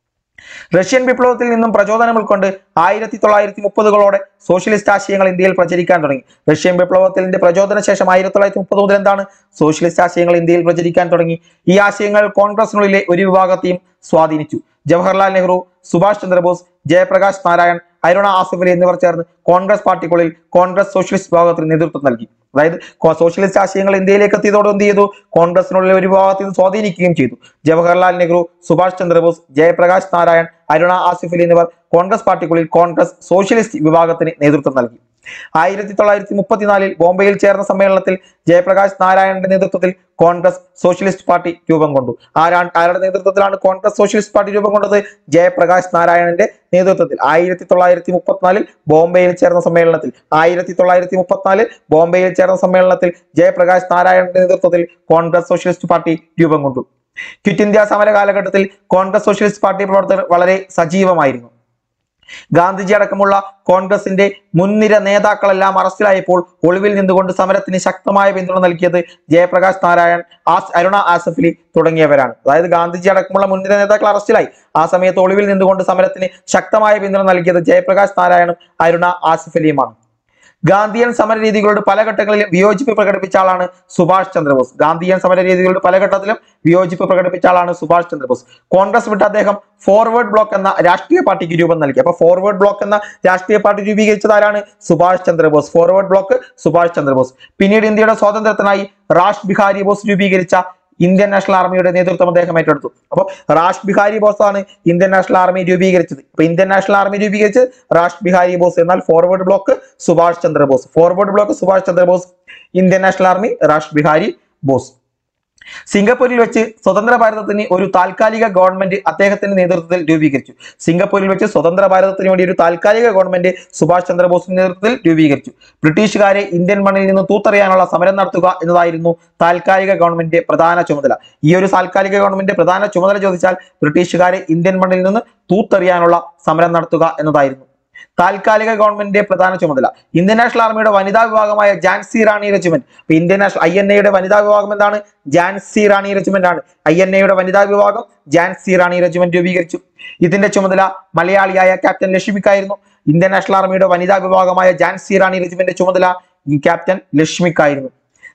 റഷ്യൻ വിപ്ലവത്തിൽ നിന്നും പ്രചോദനം ഉൾക്കൊണ്ട് ആയിരത്തി തൊള്ളായിരത്തി മുപ്പതുകളോടെ സോഷ്യലിസ്റ്റ് ആശയങ്ങൾ ഇന്ത്യയിൽ പ്രചരിക്കാൻ തുടങ്ങി റഷ്യൻ വിപ്ലവത്തിന്റെ പ്രചോദന ശേഷം ആയിരത്തി തൊള്ളായിരത്തി മുപ്പത് മുതൽ എന്താണ് സോഷ്യലിസ്റ്റ് ആശയങ്ങൾ ഇന്ത്യയിൽ പ്രചരിക്കാൻ തുടങ്ങി ഈ ആശയങ്ങൾ കോൺഗ്രസിനുള്ളിലെ ഒരു വിഭാഗത്തെയും സ്വാധീനിച്ചു ജവഹർലാൽ നെഹ്റു സുഭാഷ് ചന്ദ്രബോസ് ജയപ്രകാശ് നാരായൺ അരുണ ആസിഫ് അലി എന്നിവർ ചേർന്ന് കോൺഗ്രസ് പാർട്ടിക്കുള്ളിൽ കോൺഗ്രസ് സോഷ്യലിസ്റ്റ് വിഭാഗത്തിന് നേതൃത്വം നൽകി അതായത് കോ- സോഷ്യലിസ്റ്റ് ആശയങ്ങൾ ഇന്ത്യയിലേക്ക് എത്തിയതോടെ എന്ത് ചെയ്തു കോൺഗ്രസിനുള്ള ഒരു വിഭാഗത്തിൽ നിന്ന് സ്വാധീനിക്കുകയും ചെയ്തു ജവഹർലാൽ നെഹ്റു സുഭാഷ് ചന്ദ്രബോസ് ജയപ്രകാശ് നാരായൺ അരുണ ആസിഫ് അലി എന്നിവർ കോൺഗ്രസ് പാർട്ടിക്കുള്ളിൽ കോൺഗ്രസ് സോഷ്യലിസ്റ്റ് വിഭാഗത്തിന് നേതൃത്വം നൽകി ആയിരത്തി തൊള്ളായിരത്തി മുപ്പത്തിനാലിൽ ബോംബെയിൽ ചേർന്ന സമ്മേളനത്തിൽ ജയപ്രകാശ് നാരായണന്റെ നേതൃത്വത്തിൽ കോൺഗ്രസ് സോഷ്യലിസ്റ്റ് പാർട്ടി രൂപം കൊണ്ടു ആരാ ആരുടെ നേതൃത്വത്തിലാണ് കോൺഗ്രസ് സോഷ്യലിസ്റ്റ് പാർട്ടി രൂപം കൊണ്ടത് ജയപ്രകാശ് നാരായണന്റെ നേതൃത്വത്തിൽ ആയിരത്തി തൊള്ളായിരത്തി മുപ്പത്തിനാലിൽ ബോംബെയിൽ ചേർന്ന സമ്മേളനത്തിൽ ആയിരത്തി തൊള്ളായിരത്തി മുപ്പത്തിനാലിൽ ബോംബെയിൽ ചേർന്ന സമ്മേളനത്തിൽ ജയപ്രകാശ് നാരായണന്റെ നേതൃത്വത്തിൽ കോൺഗ്രസ് സോഷ്യലിസ്റ്റ് പാർട്ടി രൂപം കൊണ്ടു ക്വിറ്റ് ഇന്ത്യ സമര കാലഘട്ടത്തിൽ കോൺഗ്രസ് സോഷ്യലിസ്റ്റ് പാർട്ടി പ്രവർത്തകർ വളരെ സജീവമായിരുന്നു ഗാന്ധിജി അടക്കമുള്ള കോൺഗ്രസിന്റെ മുൻനിര നേതാക്കളെല്ലാം അറസ്റ്റിലായപ്പോൾ ഒളിവിൽ നിന്നുകൊണ്ട് സമരത്തിന് ശക്തമായ പിന്തുണ നൽകിയത് ജയപ്രകാശ് നാരായൺ ആസ് അരുണ ആസഫ് അലി തുടങ്ങിയവരാണ് അതായത് ഗാന്ധിജി അടക്കമുള്ള മുൻനിര നേതാക്കൾ അറസ്റ്റിലായി ആ സമയത്ത് ഒളിവിൽ നിന്നുകൊണ്ട് സമരത്തിന് ശക്തമായ പിന്തുണ നൽകിയത് ജയപ്രകാശ് നാരായണും അരുണ ആസിഫ് അലിയുമാണ് ഗാന്ധിയൻ സമര രീതികളോട് പല ഘട്ടങ്ങളിലും വിയോജിപ്പ് പ്രകടിപ്പിച്ച ആളാണ് സുഭാഷ് ചന്ദ്രബോസ് ഗാന്ധിയൻ സമര രീതികളോട് പല ഘട്ടത്തിലും വിയോജിപ്പ് പ്രകടിപ്പിച്ച ആളാണ് സുഭാഷ് ചന്ദ്രബോസ് കോൺഗ്രസ് വിട്ട് അദ്ദേഹം ഫോർവേഡ് ബ്ലോക്ക് എന്ന രാഷ്ട്രീയ പാർട്ടിക്ക് രൂപം നൽകി അപ്പൊ ഫോർവേഡ് ബ്ലോക്ക് എന്ന രാഷ്ട്രീയ പാർട്ടി രൂപീകരിച്ചത് ആരാണ് സുഭാഷ് ചന്ദ്രബോസ് ഫോർവേഡ് ബ്ലോക്ക് സുഭാഷ് ചന്ദ്രബോസ് പിന്നീട് ഇന്ത്യയുടെ സ്വാതന്ത്ര്യത്തിനായി റാഷ് ബിഹാരി ബോസ് രൂപീകരിച്ച ഇന്ത്യൻ നാഷണൽ ആർമിയുടെ നേതൃത്വം അദ്ദേഹം ഏറ്റെടുത്തു അപ്പോൾ റാഷ് ബിഹാരി ബോസ് ആണ് ഇന്ത്യൻ നാഷണൽ ആർമി രൂപീകരിച്ചത് അപ്പൊ ഇന്ത്യൻ നാഷണൽ ആർമി രൂപീകരിച്ചത് റാഷ് ബിഹാരി ബോസ് എന്നാൽ forward block Subhash Chandrabose forward block Subhash Chandrabose Indian national army Rash Behari Bose സിംഗപ്പൂരിൽ വെച്ച് സ്വതന്ത്ര ഭാരതത്തിന് ഒരു താൽക്കാലിക ഗവൺമെന്റ് അദ്ദേഹത്തിന്റെ നേതൃത്വത്തിൽ രൂപീകരിച്ചു സിംഗപ്പൂരിൽ വെച്ച് സ്വതന്ത്ര ഭാരതത്തിന് വേണ്ടി ഒരു താൽക്കാലിക ഗവൺമെന്റ് സുഭാഷ് ചന്ദ്രബോസിന്റെ നേതൃത്വത്തിൽ രൂപീകരിച്ചു ബ്രിട്ടീഷുകാരെ ഇന്ത്യൻ മണ്ണിൽ നിന്ന് തൂത്തറിയാനുള്ള സമരം നടത്തുക എന്നതായിരുന്നു താൽക്കാലിക ഗവൺമെന്റിന്റെ പ്രധാന ചുമതല ഈ ഒരു താൽക്കാലിക ഗവൺമെന്റ് പ്രധാന ചുമതല ചോദിച്ചാൽ ബ്രിട്ടീഷുകാരെ ഇന്ത്യൻ മണ്ണിൽ നിന്ന് തൂത്തെറിയാനുള്ള സമരം നടത്തുക എന്നതായിരുന്നു താൽക്കാലിക ഗവൺമെന്റിന്റെ പ്രധാന ചുമതല ഇന്ത്യൻ നാഷണൽ ആർമിയുടെ വനിതാ വിഭാഗമായ ജാൻസി റാണി റെജിമെന്റ് അപ്പൊ ഇന്ത്യൻ നാഷണൽ ഐ എൻ എയുടെ വനിതാ വിഭാഗം എന്താണ് ജാൻസി റാണി റെജിമെന്റ് ആണ് ഐ എൻ എയുടെ വനിതാ വിഭാഗം ജാൻസി റാണി റെജിമെന്റ് രൂപീകരിച്ചു ഇതിന്റെ ചുമതല മലയാളിയായ ക്യാപ്റ്റൻ ലക്ഷ്മിക്കായിരുന്നു ഇന്ത്യൻ നാഷണൽ ആർമിയുടെ വനിതാ വിഭാഗമായ ജാൻസി റാണി റെജിമെന്റ് ചുമതല ഈ ക്യാപ്റ്റൻ ലക്ഷ്മിക്കായിരുന്നു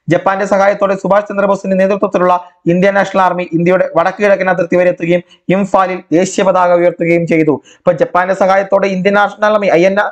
ജപ്പാന്റെ സഹായത്തോടെ സുഭാഷ് ചന്ദ്രബോസിന്റെ നേതൃത്വത്തിലുള്ള ഇന്ത്യൻ നാഷണൽ ആർമി ഇന്ത്യയുടെ വടക്ക് കിഴക്കൻ അതിർത്തി വരെ എത്തുകയും ഇംഫാലിൽ ദേശീയ പതാക ഉയർത്തുകയും ചെയ്തു ഇപ്പൊ ജപ്പാന്റെ സഹായത്തോടെ Indian national army I N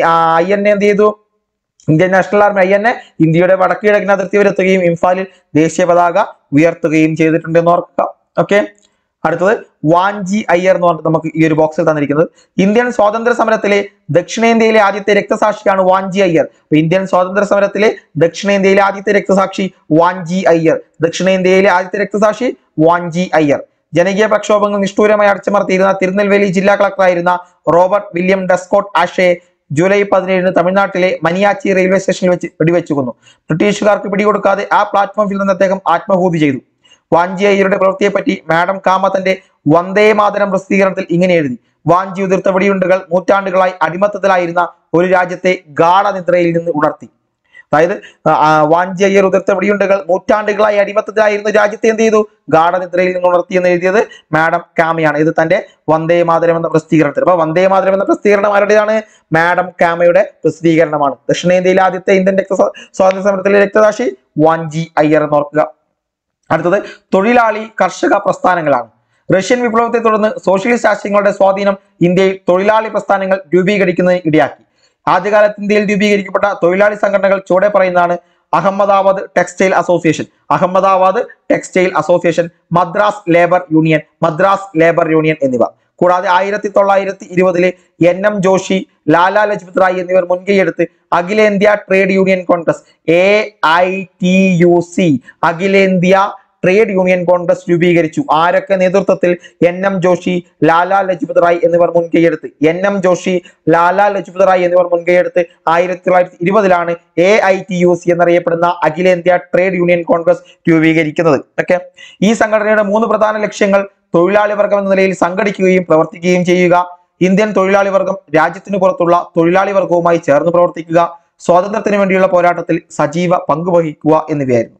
I N എന്ത് ചെയ്തു Indian national army I N A ഇന്ത്യയുടെ വടക്ക് കിഴക്കൻ അതിർത്തി വരെ എത്തുകയും ഇംഫാലിൽ ദേശീയ പതാക ഉയർത്തുകയും ചെയ്തിട്ടുണ്ട് എന്ന് ഓർക്കുക ഓക്കെ അടുത്തത് വാഞ്ചി അയ്യർ എന്ന് പറഞ്ഞിട്ട് നമുക്ക് ഈ ഒരു ബോക്സിൽ തന്നിരിക്കുന്നത് ഇന്ത്യൻ സ്വാതന്ത്ര്യ സമരത്തിലെ ദക്ഷിണേന്ത്യയിലെ ആദ്യത്തെ രക്തസാക്ഷിയാണ് വാഞ്ചി അയ്യർ അപ്പൊ ഇന്ത്യൻ സ്വാതന്ത്ര്യ സമരത്തിലെ ദക്ഷിണേന്ത്യയിലെ ആദ്യത്തെ രക്തസാക്ഷി വാഞ്ചി അയ്യർ ദക്ഷിണേന്ത്യയിലെ ആദ്യത്തെ രക്തസാക്ഷി വാഞ്ചി അയ്യർ ജനകീയ പ്രക്ഷോഭങ്ങൾ നിഷ്ഠൂരമായി അടിച്ചമർത്തിയിരുന്ന തിരുനെൽവേലി ജില്ലാ കളക്ടറായിരുന്ന റോബർട്ട് വില്യം ഡെസ്കോട്ട് ആഷയെ ജൂലൈ പതിനേഴിന് തമിഴ്നാട്ടിലെ മനിയാച്ചി റെയിൽവേ സ്റ്റേഷനിൽ വെച്ച് വെടിവെച്ചു കൊന്നു ബ്രിട്ടീഷുകാർക്ക് പിടികൊടുക്കാതെ ആ പ്ലാറ്റ്ഫോമിൽ നിന്ന് അദ്ദേഹം ആത്മഹൂതി ചെയ്തു വാഞ്ചി അയ്യരുടെ പ്രവൃത്തിയെപ്പറ്റി മാഡം കാമ തന്റെ വന്ദേ മാതരം പ്രസിദ്ധീകരണത്തിൽ ഇങ്ങനെ എഴുതി വാഞ്ചി ഉതിർത്ത വെടിയുണ്ടുകൾ നൂറ്റാണ്ടുകളായി അടിമത്തത്തിലായിരുന്ന ഒരു രാജ്യത്തെ ഗാഠനിദ്രയിൽ നിന്ന് ഉണർത്തി അതായത് ആ, ആ, വാഞ്ചി അയ്യർ ഉതിർത്ത വെടിയുണ്ടുകൾ നൂറ്റാണ്ടുകളായി അടിമത്തത്തിലായിരുന്ന രാജ്യത്തെ എന്ത് ചെയ്തു ഗാഠനിദ്രയിൽ നിന്ന് ഉണർത്തി എന്ന് എഴുതിയത് മാഡം കാമയാണ് ഇത് തന്റെ വന്ദേ മാതരം എന്ന പ്രസിദ്ധീകരണത്തിൽ അപ്പൊ വന്ദേ മാതരം എന്ന പ്രസിദ്ധീകരണം ആരുടേതാണ് മാഡം കാമയുടെ പ്രസിദ്ധീകരണമാണ് ദക്ഷിണേന്ത്യയിലെ ആദ്യത്തെ ഇന്ത്യൻ രക്ത സ്വാതന്ത്ര്യ സമരത്തിലെ രക്തസാക്ഷി വാഞ്ചി അയ്യർ എന്ന് ഓർക്കുക അടുത്തത് തൊഴിലാളി കർഷക പ്രസ്ഥാനങ്ങളാണ് റഷ്യൻ വിപ്ലവത്തെ തുടർന്ന് സോഷ്യലിസ്റ്റ് ആശയങ്ങളുടെ സ്വാധീനം ഇന്ത്യയിൽ തൊഴിലാളി പ്രസ്ഥാനങ്ങൾ രൂപീകരിക്കുന്നതിന് ഇടയാക്കി ആദ്യകാലത്ത് ഇന്ത്യയിൽ രൂപീകരിക്കപ്പെട്ട തൊഴിലാളി സംഘടനകൾ ചുവടെ പറയുന്നതാണ് Ahmedabad textile association Ahmedabad textile association Madras labour union Madras labour union എന്നിവ കൂടാതെ ആയിരത്തി തൊള്ളായിരത്തി ഇരുപതിലെ എൻ എം ജോഷി ലാലാ ലജ്പത് റായ് എന്നിവർ മുൻകൈയെടുത്ത് അഖിലേന്ത്യാ trade union congress A I T U C അഖിലേന്ത്യാ ട്രേഡ് യൂണിയൻ കോൺഗ്രസ് രൂപീകരിച്ചു ആരൊക്കെ നേതൃത്വത്തിൽ എൻ എം ജോഷി ലാലാ ലജ്പത് റായ് എന്നിവർ മുൻകൈയെടുത്ത് എൻ എം ജോഷി ലാലാ ലജ്പത് റായ് എന്നിവർ മുൻകൈയെടുത്ത് ആയിരത്തി തൊള്ളായിരത്തി ഇരുപതിലാണ് A I T U C എന്നറിയപ്പെടുന്ന അഖിലേന്ത്യാ ട്രേഡ് യൂണിയൻ കോൺഗ്രസ് രൂപീകരിക്കുന്നത് ഓക്കെ ഈ സംഘടനയുടെ മൂന്ന് പ്രധാന ലക്ഷ്യങ്ങൾ തൊഴിലാളി വർഗം എന്ന നിലയിൽ സംഘടിക്കുകയും പ്രവർത്തിക്കുകയും ചെയ്യുക ഇന്ത്യൻ തൊഴിലാളി വർഗം രാജ്യത്തിനു പുറത്തുള്ള തൊഴിലാളി വർഗവുമായി ചേർന്ന് പ്രവർത്തിക്കുക സ്വാതന്ത്ര്യത്തിന് വേണ്ടിയുള്ള പോരാട്ടത്തിൽ സജീവ പങ്കുവഹിക്കുക എന്നിവയായിരുന്നു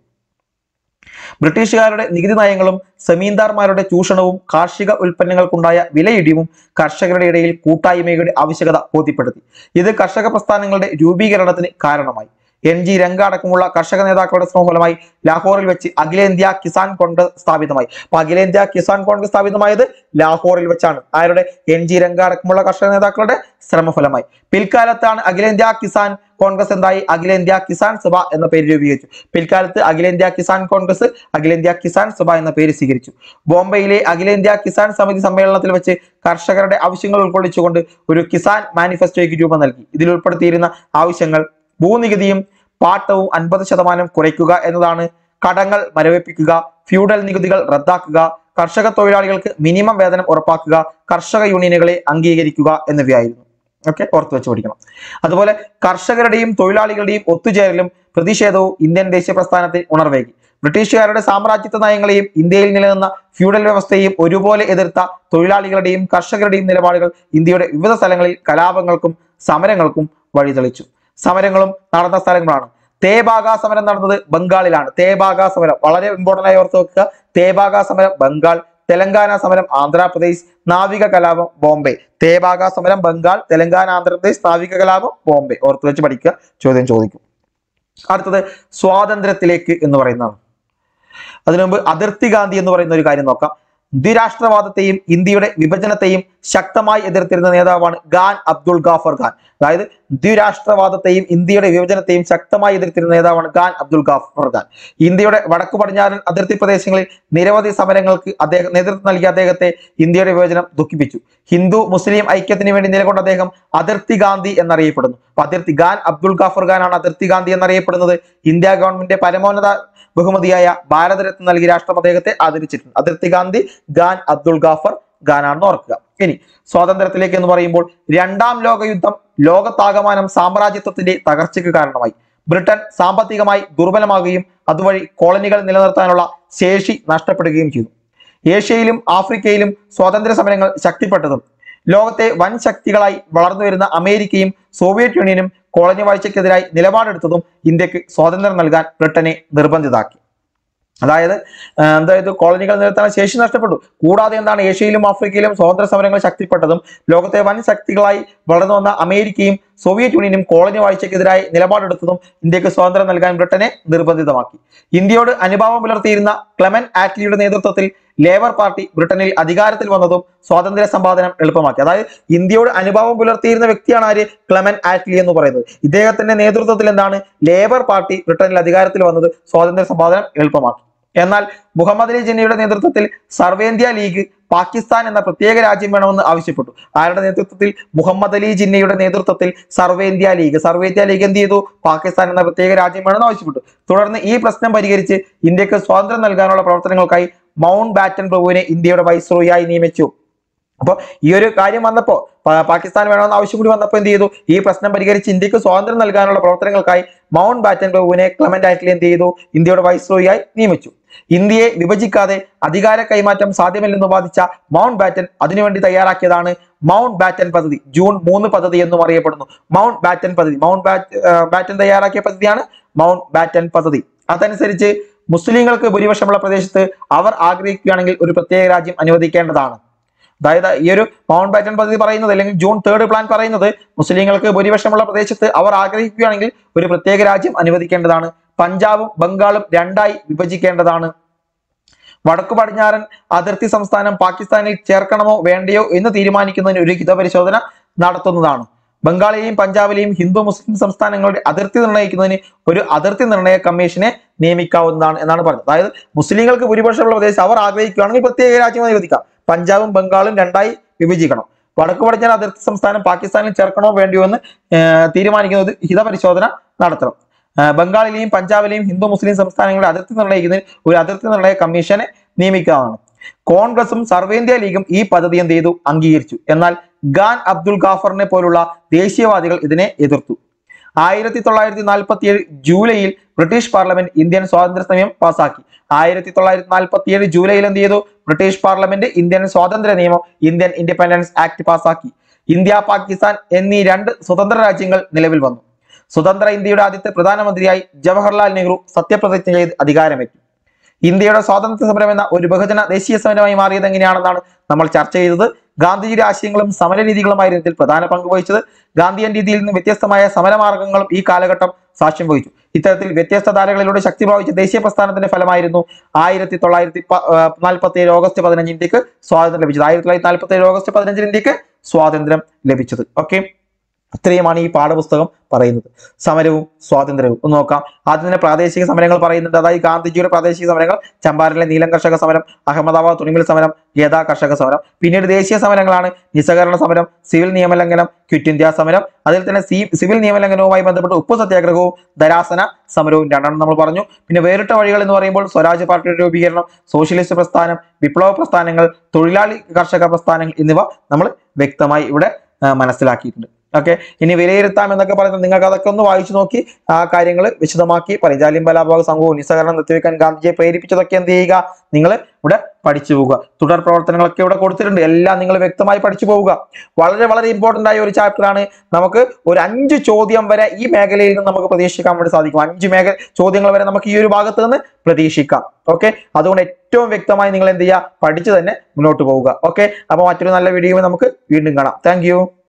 ബ്രിട്ടീഷുകാരുടെ നികുതി നയങ്ങളും സെമീന്ദാർമാരുടെ ചൂഷണവും കാർഷിക ഉൽപ്പന്നങ്ങൾക്കുണ്ടായ വിലയിടിവും കർഷകരുടെ ഇടയിൽ കൂട്ടായ്മയുടെ ആവശ്യകത ബോധ്യപ്പെടുത്തി ഇത് കർഷക പ്രസ്ഥാനങ്ങളുടെ രൂപീകരണത്തിന് കാരണമായി എൻ ജി രംഗ അടക്കമുള്ള കർഷക നേതാക്കളുടെ ശ്രമഫലമായി ലാഹോറിൽ വെച്ച് അഖിലേന്ത്യാ കിസാൻ കോൺഗ്രസ് സ്ഥാപിതമായി അപ്പൊ അഖിലേന്ത്യാ കിസാൻ കോൺഗ്രസ് സ്ഥാപിതമായത് ലാഹോറിൽ വെച്ചാണ് ആരുടെ എൻ ജി രംഗ അടക്കമുള്ള കർഷക നേതാക്കളുടെ ശ്രമഫലമായി പിൽക്കാലത്താണ് അഖിലേന്ത്യാ കിസാൻ കോൺഗ്രസ് എന്തായി അഖിലേന്ത്യാ കിസാൻ സഭ എന്ന പേര് രൂപീകരിച്ചു പിൽക്കാലത്ത് അഖിലേന്ത്യാ കിസാൻ കോൺഗ്രസ് അഖിലേന്ത്യാ കിസാൻ സഭ എന്ന പേര് സ്വീകരിച്ചു ബോംബെയിലെ അഖിലേന്ത്യാ കിസാൻ സമിതി സമ്മേളനത്തിൽ വെച്ച് കർഷകരുടെ ആവശ്യങ്ങൾ ഉൾക്കൊള്ളിച്ചുകൊണ്ട് ഒരു കിസാൻ മാനിഫെസ്റ്റോയ്ക്ക് രൂപം നൽകി ഇതിൽ ഉൾപ്പെടുത്തിയിരുന്ന ആവശ്യങ്ങൾ ഭൂനികുതിയും പാട്ടവും അൻപത് ശതമാനം കുറയ്ക്കുക എന്നതാണ് കടങ്ങൾ മരവിപ്പിക്കുക ഫ്യൂഡൽ നികുതികൾ റദ്ദാക്കുക കർഷക തൊഴിലാളികൾക്ക് മിനിമം വേതനം ഉറപ്പാക്കുക കർഷക യൂണിയനുകളെ അംഗീകരിക്കുക എന്നിവയായിരുന്നു ഓക്കെ ഓർത്ത് വെച്ച് പഠിക്കണം അതുപോലെ കർഷകരുടെയും തൊഴിലാളികളുടെയും ഒത്തുചേരലും പ്രതിഷേധവും ഇന്ത്യൻ ദേശീയ പ്രസ്ഥാനത്തെ ഉണർവേകി ബ്രിട്ടീഷുകാരുടെ സാമ്രാജ്യത്വ നയങ്ങളെയും ഇന്ത്യയിൽ നിലനിന്ന ഫ്യൂഡൽ വ്യവസ്ഥയെയും ഒരുപോലെ എതിർത്ത തൊഴിലാളികളുടെയും കർഷകരുടെയും നിലപാടുകൾ ഇന്ത്യയുടെ വിവിധ സ്ഥലങ്ങളിൽ കലാപങ്ങൾക്കും സമരങ്ങൾക്കും വഴിതെളിച്ചു സമരങ്ങളും നടന്ന സ്ഥലങ്ങളാണ് തേബാഗ സമരം നടന്നത് ബംഗാളിലാണ് തേബാഗ സമരം വളരെ ഇമ്പോർട്ടന്റ് ആയി ഓർത്ത് വെക്കുക തേബാഗ സമരം ബംഗാൾ തെലങ്കാന സമരം ആന്ധ്രാപ്രദേശ് നാവിക കലാപം ബോംബെ തേബാഗ സമരം ബംഗാൾ തെലങ്കാന ആന്ധ്രാപ്രദേശ് നാവിക കലാപം ബോംബെ ഓർത്ത് വെച്ച് പഠിക്കുക ചോദ്യം ചോദിക്കും അടുത്തത് സ്വാതന്ത്ര്യത്തിലേക്ക് എന്ന് പറയുന്നതാണ് അതിനു മുമ്പ് അതിർത്തി ഗാന്ധി എന്ന് പറയുന്ന ഒരു കാര്യം നോക്കാം ദ്വിരാഷ്ട്രവാദത്തെയും ഇന്ത്യയുടെ വിഭജനത്തെയും ശക്തമായി എതിർത്തിരുന്ന നേതാവാണ് ഖാൻ അബ്ദുൾ ഗാഫർ ഖാൻ അതായത് ദ്വിരാഷ്ട്രവാദത്തെയും ഇന്ത്യയുടെ വിഭജനത്തെയും ശക്തമായി എതിർത്തിരുന്ന നേതാവാണ് ഖാൻ അബ്ദുൾ ഗാഫർ ഖാൻ ഇന്ത്യയുടെ വടക്കു പടിഞ്ഞാറൻ അതിർത്തി പ്രദേശങ്ങളിൽ നിരവധി സമരങ്ങൾക്ക് അദ്ദേഹം നേതൃത്വം നൽകിയ അദ്ദേഹത്തെ ഇന്ത്യയുടെ വിഭജനം ദുഃഖിപ്പിച്ചു ഹിന്ദു മുസ്ലിം ഐക്യത്തിന് വേണ്ടി നിലകൊണ്ട അദ്ദേഹം അതിർത്തി ഗാന്ധി എന്നറിയപ്പെടുന്നു അപ്പൊ അതിർത്തി ഖാൻ അബ്ദുൾ ഗാഫർ ഖാനാണ് അതിർത്തി ഗാന്ധി എന്നറിയപ്പെടുന്നത് ഇന്ത്യ ഗവൺമെന്റ് പരമോന്നത ബഹുമതിയായ ഭാരതരത്ന നൽകി രാഷ്ട്രം അദ്ദേഹത്തെ ആദരിച്ചിട്ടുണ്ട് അതിർത്തി ഗാന്ധി ഖാൻ അബ്ദുൾ ഗാഫർ ഖാനാണെന്ന് ഓർക്കുക ഇനി സ്വാതന്ത്ര്യത്തിലേക്ക് എന്ന് പറയുമ്പോൾ രണ്ടാം ലോക യുദ്ധം ലോകത്താകമാനം സാമ്രാജ്യത്വത്തിന്റെ തകർച്ചയ്ക്ക് കാരണമായി ബ്രിട്ടൻ സാമ്പത്തികമായി ദുർബലമാകുകയും അതുവഴി കോളനികൾ നിലനിർത്താനുള്ള ശേഷി നഷ്ടപ്പെടുകയും ചെയ്തു ഏഷ്യയിലും ആഫ്രിക്കയിലും സ്വാതന്ത്ര്യ സമരങ്ങൾ ശക്തിപ്പെട്ടതും ലോകത്തെ വൻ ശക്തികളായി വളർന്നു വരുന്ന അമേരിക്കയും സോവിയറ്റ് യൂണിയനും കോളനി വാഴ്ചയ്ക്കെതിരായി നിലപാടെടുത്തതും ഇന്ത്യക്ക് സ്വാതന്ത്ര്യം നൽകാൻ ബ്രിട്ടനെ നിർബന്ധിതാക്കി അതായത് ആ, അതായത് കോളനികൾ നിരത്താൻ ശേഷി നഷ്ടപ്പെട്ടു കൂടാതെ എന്താണ് ഏഷ്യയിലും ആഫ്രിക്കയിലും സ്വാതന്ത്ര്യ സമരങ്ങൾ ശക്തിപ്പെട്ടതും ലോകത്തെ വൻ ശക്തികളായി വളർന്നു വന്ന അമേരിക്കയും സോവിയറ്റ് യൂണിയനും കോളനി വാഴ്ചയ്ക്കെതിരായി നിലപാടെടുത്തതും ഇന്ത്യക്ക് സ്വാതന്ത്ര്യം നൽകാൻ ബ്രിട്ടനെ നിർബന്ധിതമാക്കി ഇന്ത്യയോട് അനുഭാവം പുലർത്തിയിരുന്ന ക്ലെമൻ ആറ്റ്ലിയുടെ നേതൃത്വത്തിൽ ലേബർ പാർട്ടി ബ്രിട്ടനിൽ അധികാരത്തിൽ വന്നതും സ്വാതന്ത്ര്യ സമ്പാദനം എളുപ്പമാക്കി അതായത് ഇന്ത്യയോട് അനുഭാവം പുലർത്തിയിരുന്ന വ്യക്തിയാണ് ആര് ക്ലെമൻ ആറ്റ്ലി എന്ന് പറയുന്നത് ഇദ്ദേഹത്തിന്റെ നേതൃത്വത്തിൽ എന്താണ് ലേബർ പാർട്ടി ബ്രിട്ടനിൽ അധികാരത്തിൽ വന്നത് സ്വാതന്ത്ര്യ സമ്പാദനം എളുപ്പമാക്കി എന്നാൽ മുഹമ്മദ് അലി ജിന്നയുടെ നേതൃത്വത്തിൽ സർവേന്ത്യ ലീഗ് പാകിസ്ഥാൻ എന്ന പ്രത്യേക രാജ്യം വേണമെന്ന് ആവശ്യപ്പെട്ടു ആരുടെ നേതൃത്വത്തിൽ മുഹമ്മദ് അലി ജിന്നയുടെ നേതൃത്വത്തിൽ സർവേന്ത്യ ലീഗ് സർവേന്ത്യ ലീഗ് എന്ത് ചെയ്തു പാകിസ്ഥാൻ എന്ന പ്രത്യേക രാജ്യം വേണമെന്ന് ആവശ്യപ്പെട്ടു തുടർന്ന് ഈ പ്രശ്നം പരിഹരിച്ച് ഇന്ത്യക്ക് സ്വാതന്ത്ര്യം നൽകാനുള്ള പ്രവർത്തനങ്ങൾക്കായി മൗണ്ട് ബാറ്റൻ പ്രഭുവിനെ ഇന്ത്യയുടെ വൈസ്രോയായി നിയമിച്ചു അപ്പോൾ ഈ ഒരു കാര്യം വന്നപ്പോൾ പാകിസ്ഥാൻ വേണമെന്ന് ആവശ്യം കൂടി വന്നപ്പോൾ എന്ത് ചെയ്തു ഈ പ്രശ്നം പരിഹരിച്ച് ഇന്ത്യക്ക് സ്വാതന്ത്ര്യം നൽകാനുള്ള പ്രവർത്തനങ്ങൾക്കായി മൗണ്ട് ബാറ്റൻ പ്രഭുവിനെ ക്ലമന്റ് ആറ്റ്ലി എന്ത് ചെയ്തു ഇന്ത്യയുടെ വൈസ്രോയായി നിയമിച്ചു ഇന്ത്യയെ വിഭജിക്കാതെ അധികാര കൈമാറ്റം സാധ്യമല്ലെന്ന് വാദിച്ച മൗണ്ട് ബാറ്റൻ അതിനുവേണ്ടി തയ്യാറാക്കിയതാണ് മൗണ്ട് ബാറ്റൻ പദ്ധതി ജൂൺ മൂന്ന് പദ്ധതി എന്നും അറിയപ്പെടുന്നു മൗണ്ട് ബാറ്റൻ പദ്ധതി മൗണ്ട് ബാറ്റ് ആ, ബാറ്റൻ തയ്യാറാക്കിയ പദ്ധതിയാണ് മൗണ്ട് ബാറ്റൻ പദ്ധതി അതനുസരിച്ച് മുസ്ലിങ്ങൾക്ക് ഭൂരിപക്ഷമുള്ള പ്രദേശത്ത് അവർ ആഗ്രഹിക്കുകയാണെങ്കിൽ ഒരു പ്രത്യേക രാജ്യം അനുവദിക്കേണ്ടതാണ് അതായത് ഈ ഒരു മൗണ്ട് ബാറ്റൻ പദ്ധതി പറയുന്നത് അല്ലെങ്കിൽ ജൂൺ തേർഡ് പ്ലാൻ പറയുന്നത് മുസ്ലിങ്ങൾക്ക് ഭൂരിപക്ഷമുള്ള പ്രദേശത്ത് അവർ ആഗ്രഹിക്കുകയാണെങ്കിൽ ഒരു പ്രത്യേക രാജ്യം അനുവദിക്കേണ്ടതാണ് പഞ്ചാബും ബംഗാളും രണ്ടായി വിഭജിക്കേണ്ടതാണ് വടക്കു പടിഞ്ഞാറൻ അതിർത്തി സംസ്ഥാനം പാകിസ്ഥാനിൽ ചേർക്കണമോ വേണ്ടയോ എന്ന് തീരുമാനിക്കുന്നതിന് ഒരു ഹിതപരിശോധന നടത്തുന്നതാണ് ബംഗാളിലെയും പഞ്ചാബിലെയും ഹിന്ദു മുസ്ലിം സംസ്ഥാനങ്ങളുടെ അതിർത്തി നിർണ്ണയിക്കുന്നതിന് ഒരു അതിർത്തി നിർണയ കമ്മീഷനെ നിയമിക്കാവുന്നതാണ് എന്നാണ് പറഞ്ഞത് അതായത് മുസ്ലിങ്ങൾക്ക് ഭൂരിപക്ഷമുള്ള പ്രദേശം അവർ ആഗ്രഹിക്കുകയാണെങ്കിൽ പ്രത്യേക രാജ്യം അനുവദിക്കാം പഞ്ചാബും ബംഗാളും രണ്ടായി വിഭജിക്കണം വടക്കു പടിഞ്ഞാറ് അതിർത്തി സംസ്ഥാനം പാകിസ്ഥാനിൽ ചേർക്കണോ വേണ്ടിയോ എന്ന് ഏർ തീരുമാനിക്കുന്നത് ഹിതപരിശോധന നടത്തണം ഏർ ബംഗാളിലെയും പഞ്ചാബിലെയും ഹിന്ദു മുസ്ലിം സംസ്ഥാനങ്ങളുടെ അതിർത്തി നിർണ്ണയിക്കുന്നതിന് ഒരു അതിർത്തി നിർണയ കമ്മീഷനെ നിയമിക്കാവുന്നതാണ് കോൺഗ്രസും സർവേന്ത്യ ലീഗും ഈ പദ്ധതി എന്ത് ചെയ്തു അംഗീകരിച്ചു എന്നാൽ ഖാൻ അബ്ദുൽ ഗാഫറിനെ പോലുള്ള ദേശീയവാദികൾ ഇതിനെ എതിർത്തു ആയിരത്തി തൊള്ളായിരത്തി നാൽപ്പത്തി ഏഴ് ജൂലൈയിൽ ബ്രിട്ടീഷ് പാർലമെന്റ് ഇന്ത്യൻ സ്വാതന്ത്ര്യ നിയമം പാസാക്കി ആയിരത്തി തൊള്ളായിരത്തി നാൽപ്പത്തി ഏഴ് ജൂലൈയിൽ എന്ത് ചെയ്തു ബ്രിട്ടീഷ് പാർലമെന്റ് ഇന്ത്യൻ സ്വാതന്ത്ര്യ നിയമം ഇന്ത്യൻ ഇൻഡിപെൻഡൻസ് ആക്ട് പാസാക്കി ഇന്ത്യ പാകിസ്ഥാൻ എന്നീ രണ്ട് സ്വതന്ത്ര രാജ്യങ്ങൾ നിലവിൽ വന്നു സ്വതന്ത്ര ഇന്ത്യയുടെ ആദ്യത്തെ പ്രധാനമന്ത്രിയായി ജവഹർലാൽ നെഹ്റു സത്യപ്രതിജ്ഞ ചെയ്ത് അധികാരമേറ്റു ഇന്ത്യയുടെ സ്വാതന്ത്ര്യ സമരം എന്ന ഒരു ബഹുജന ദേശീയ സമരമായി മാറിയത് എങ്ങനെയാണെന്നാണ് നമ്മൾ ചർച്ച ചെയ്തത് ഗാന്ധിജിയുടെ ആശയങ്ങളും സമരരീതികളുമായിരുന്നു ഇതിൽ പ്രധാന പങ്ക് വഹിച്ചത് ഗാന്ധിയൻ രീതിയിൽ നിന്ന് വ്യത്യസ്തമായ സമരമാർഗങ്ങളും ഈ കാലഘട്ടം സാക്ഷ്യം വഹിച്ചു ഇത്തരത്തിൽ വ്യത്യസ്ത ധാരകളിലൂടെ ശക്തി പ്രാപിച്ച ദേശീയ പ്രസ്ഥാനത്തിന്റെ ഫലമായിരുന്നു ആയിരത്തി തൊള്ളായിരത്തി നാൽപ്പത്തി ഏഴ് ഓഗസ്റ്റ് പതിനഞ്ച് ഇന്ത്യക്ക് സ്വാതന്ത്ര്യം ലഭിച്ചത് ആയിരത്തി തൊള്ളായിരത്തി നാൽപ്പത്തി ഏഴ് ഓഗസ്റ്റ് പതിനഞ്ചിന് ഇന്ത്യക്ക് സ്വാതന്ത്ര്യം ലഭിച്ചത് ഓക്കെ ഇത്രയുമാണ് ഈ പാഠപുസ്തകം പറയുന്നത് സമരവും സ്വാതന്ത്ര്യവും ഒന്ന് നോക്കാം ആദ്യം തന്നെ പ്രാദേശിക സമരങ്ങൾ പറയുന്നുണ്ട് അതായത് ഗാന്ധിജിയുടെ പ്രാദേശിക സമരങ്ങൾ ചമ്പാരനിലെ നീലം കർഷക സമരം അഹമ്മദാബാദ് തുണിമിൽ സമരം ഗേദ കർഷക സമരം പിന്നീട് ദേശീയ സമരങ്ങളാണ് നിസ്സഹകരണ സമരം സിവിൽ നിയമലംഘനം ക്വിറ്റ് ഇന്ത്യ സമരം അതിൽ തന്നെ സി സിവിൽ നിയമലംഘനവുമായി ബന്ധപ്പെട്ട് ഉപ്പു സത്യാഗ്രഹവും ധരാസന സമരവും രണ്ടെണ്ണം നമ്മൾ പറഞ്ഞു പിന്നെ വേറിട്ട വഴികൾ എന്ന് പറയുമ്പോൾ സ്വരാജ് പാർട്ടിയുടെ രൂപീകരണം സോഷ്യലിസ്റ്റ് പ്രസ്ഥാനം വിപ്ലവ പ്രസ്ഥാനങ്ങൾ തൊഴിലാളി കർഷക പ്രസ്ഥാനങ്ങൾ എന്നിവ നമ്മൾ വ്യക്തമായി ഇവിടെ ആ, മനസ്സിലാക്കിയിട്ടുണ്ട് ഓക്കെ ഇനി വിലയിരുത്താം എന്നൊക്കെ പറയുന്നത് നിങ്ങൾക്ക് അതൊക്കെ ഒന്ന് വായിച്ചു നോക്കി ആ കാര്യങ്ങൾ വിശദമാക്കി പറയും ജാലിയൻ ബലാബാഗ് സംഭവവും നിസ്സഹകരണം നിർത്തിവെക്കാൻ ഗാന്ധിജിയെ പ്രേരിപ്പിച്ചതൊക്കെ എന്ത് ചെയ്യുക നിങ്ങൾ ഇവിടെ പഠിച്ചു പോവുക തുടർ പ്രവർത്തനങ്ങളൊക്കെ ഇവിടെ കൊടുത്തിട്ടുണ്ട് എല്ലാം നിങ്ങൾ വ്യക്തമായി പഠിച്ചു പോവുക വളരെ വളരെ ഇമ്പോർട്ടന്റ് ആയ ഒരു ചാപ്റ്റർ ആണ് നമുക്ക് ഒരു അഞ്ച് ചോദ്യം വരെ ഈ മേഖലയിൽ നിന്ന് നമുക്ക് പ്രതീക്ഷിക്കാൻ വേണ്ടി സാധിക്കും അഞ്ച് മേഖല ചോദ്യങ്ങൾ വരെ നമുക്ക് ഈ ഒരു ഭാഗത്ത് നിന്ന് പ്രതീക്ഷിക്കാം ഓക്കെ അതുകൊണ്ട് ഏറ്റവും വ്യക്തമായി നിങ്ങൾ എന്ത് ചെയ്യുക പഠിച്ചു തന്നെ മുന്നോട്ട് പോവുക ഓക്കെ അപ്പൊ മറ്റൊരു നല്ല വീഡിയോ നമുക്ക് വീണ്ടും കാണാം താങ്ക്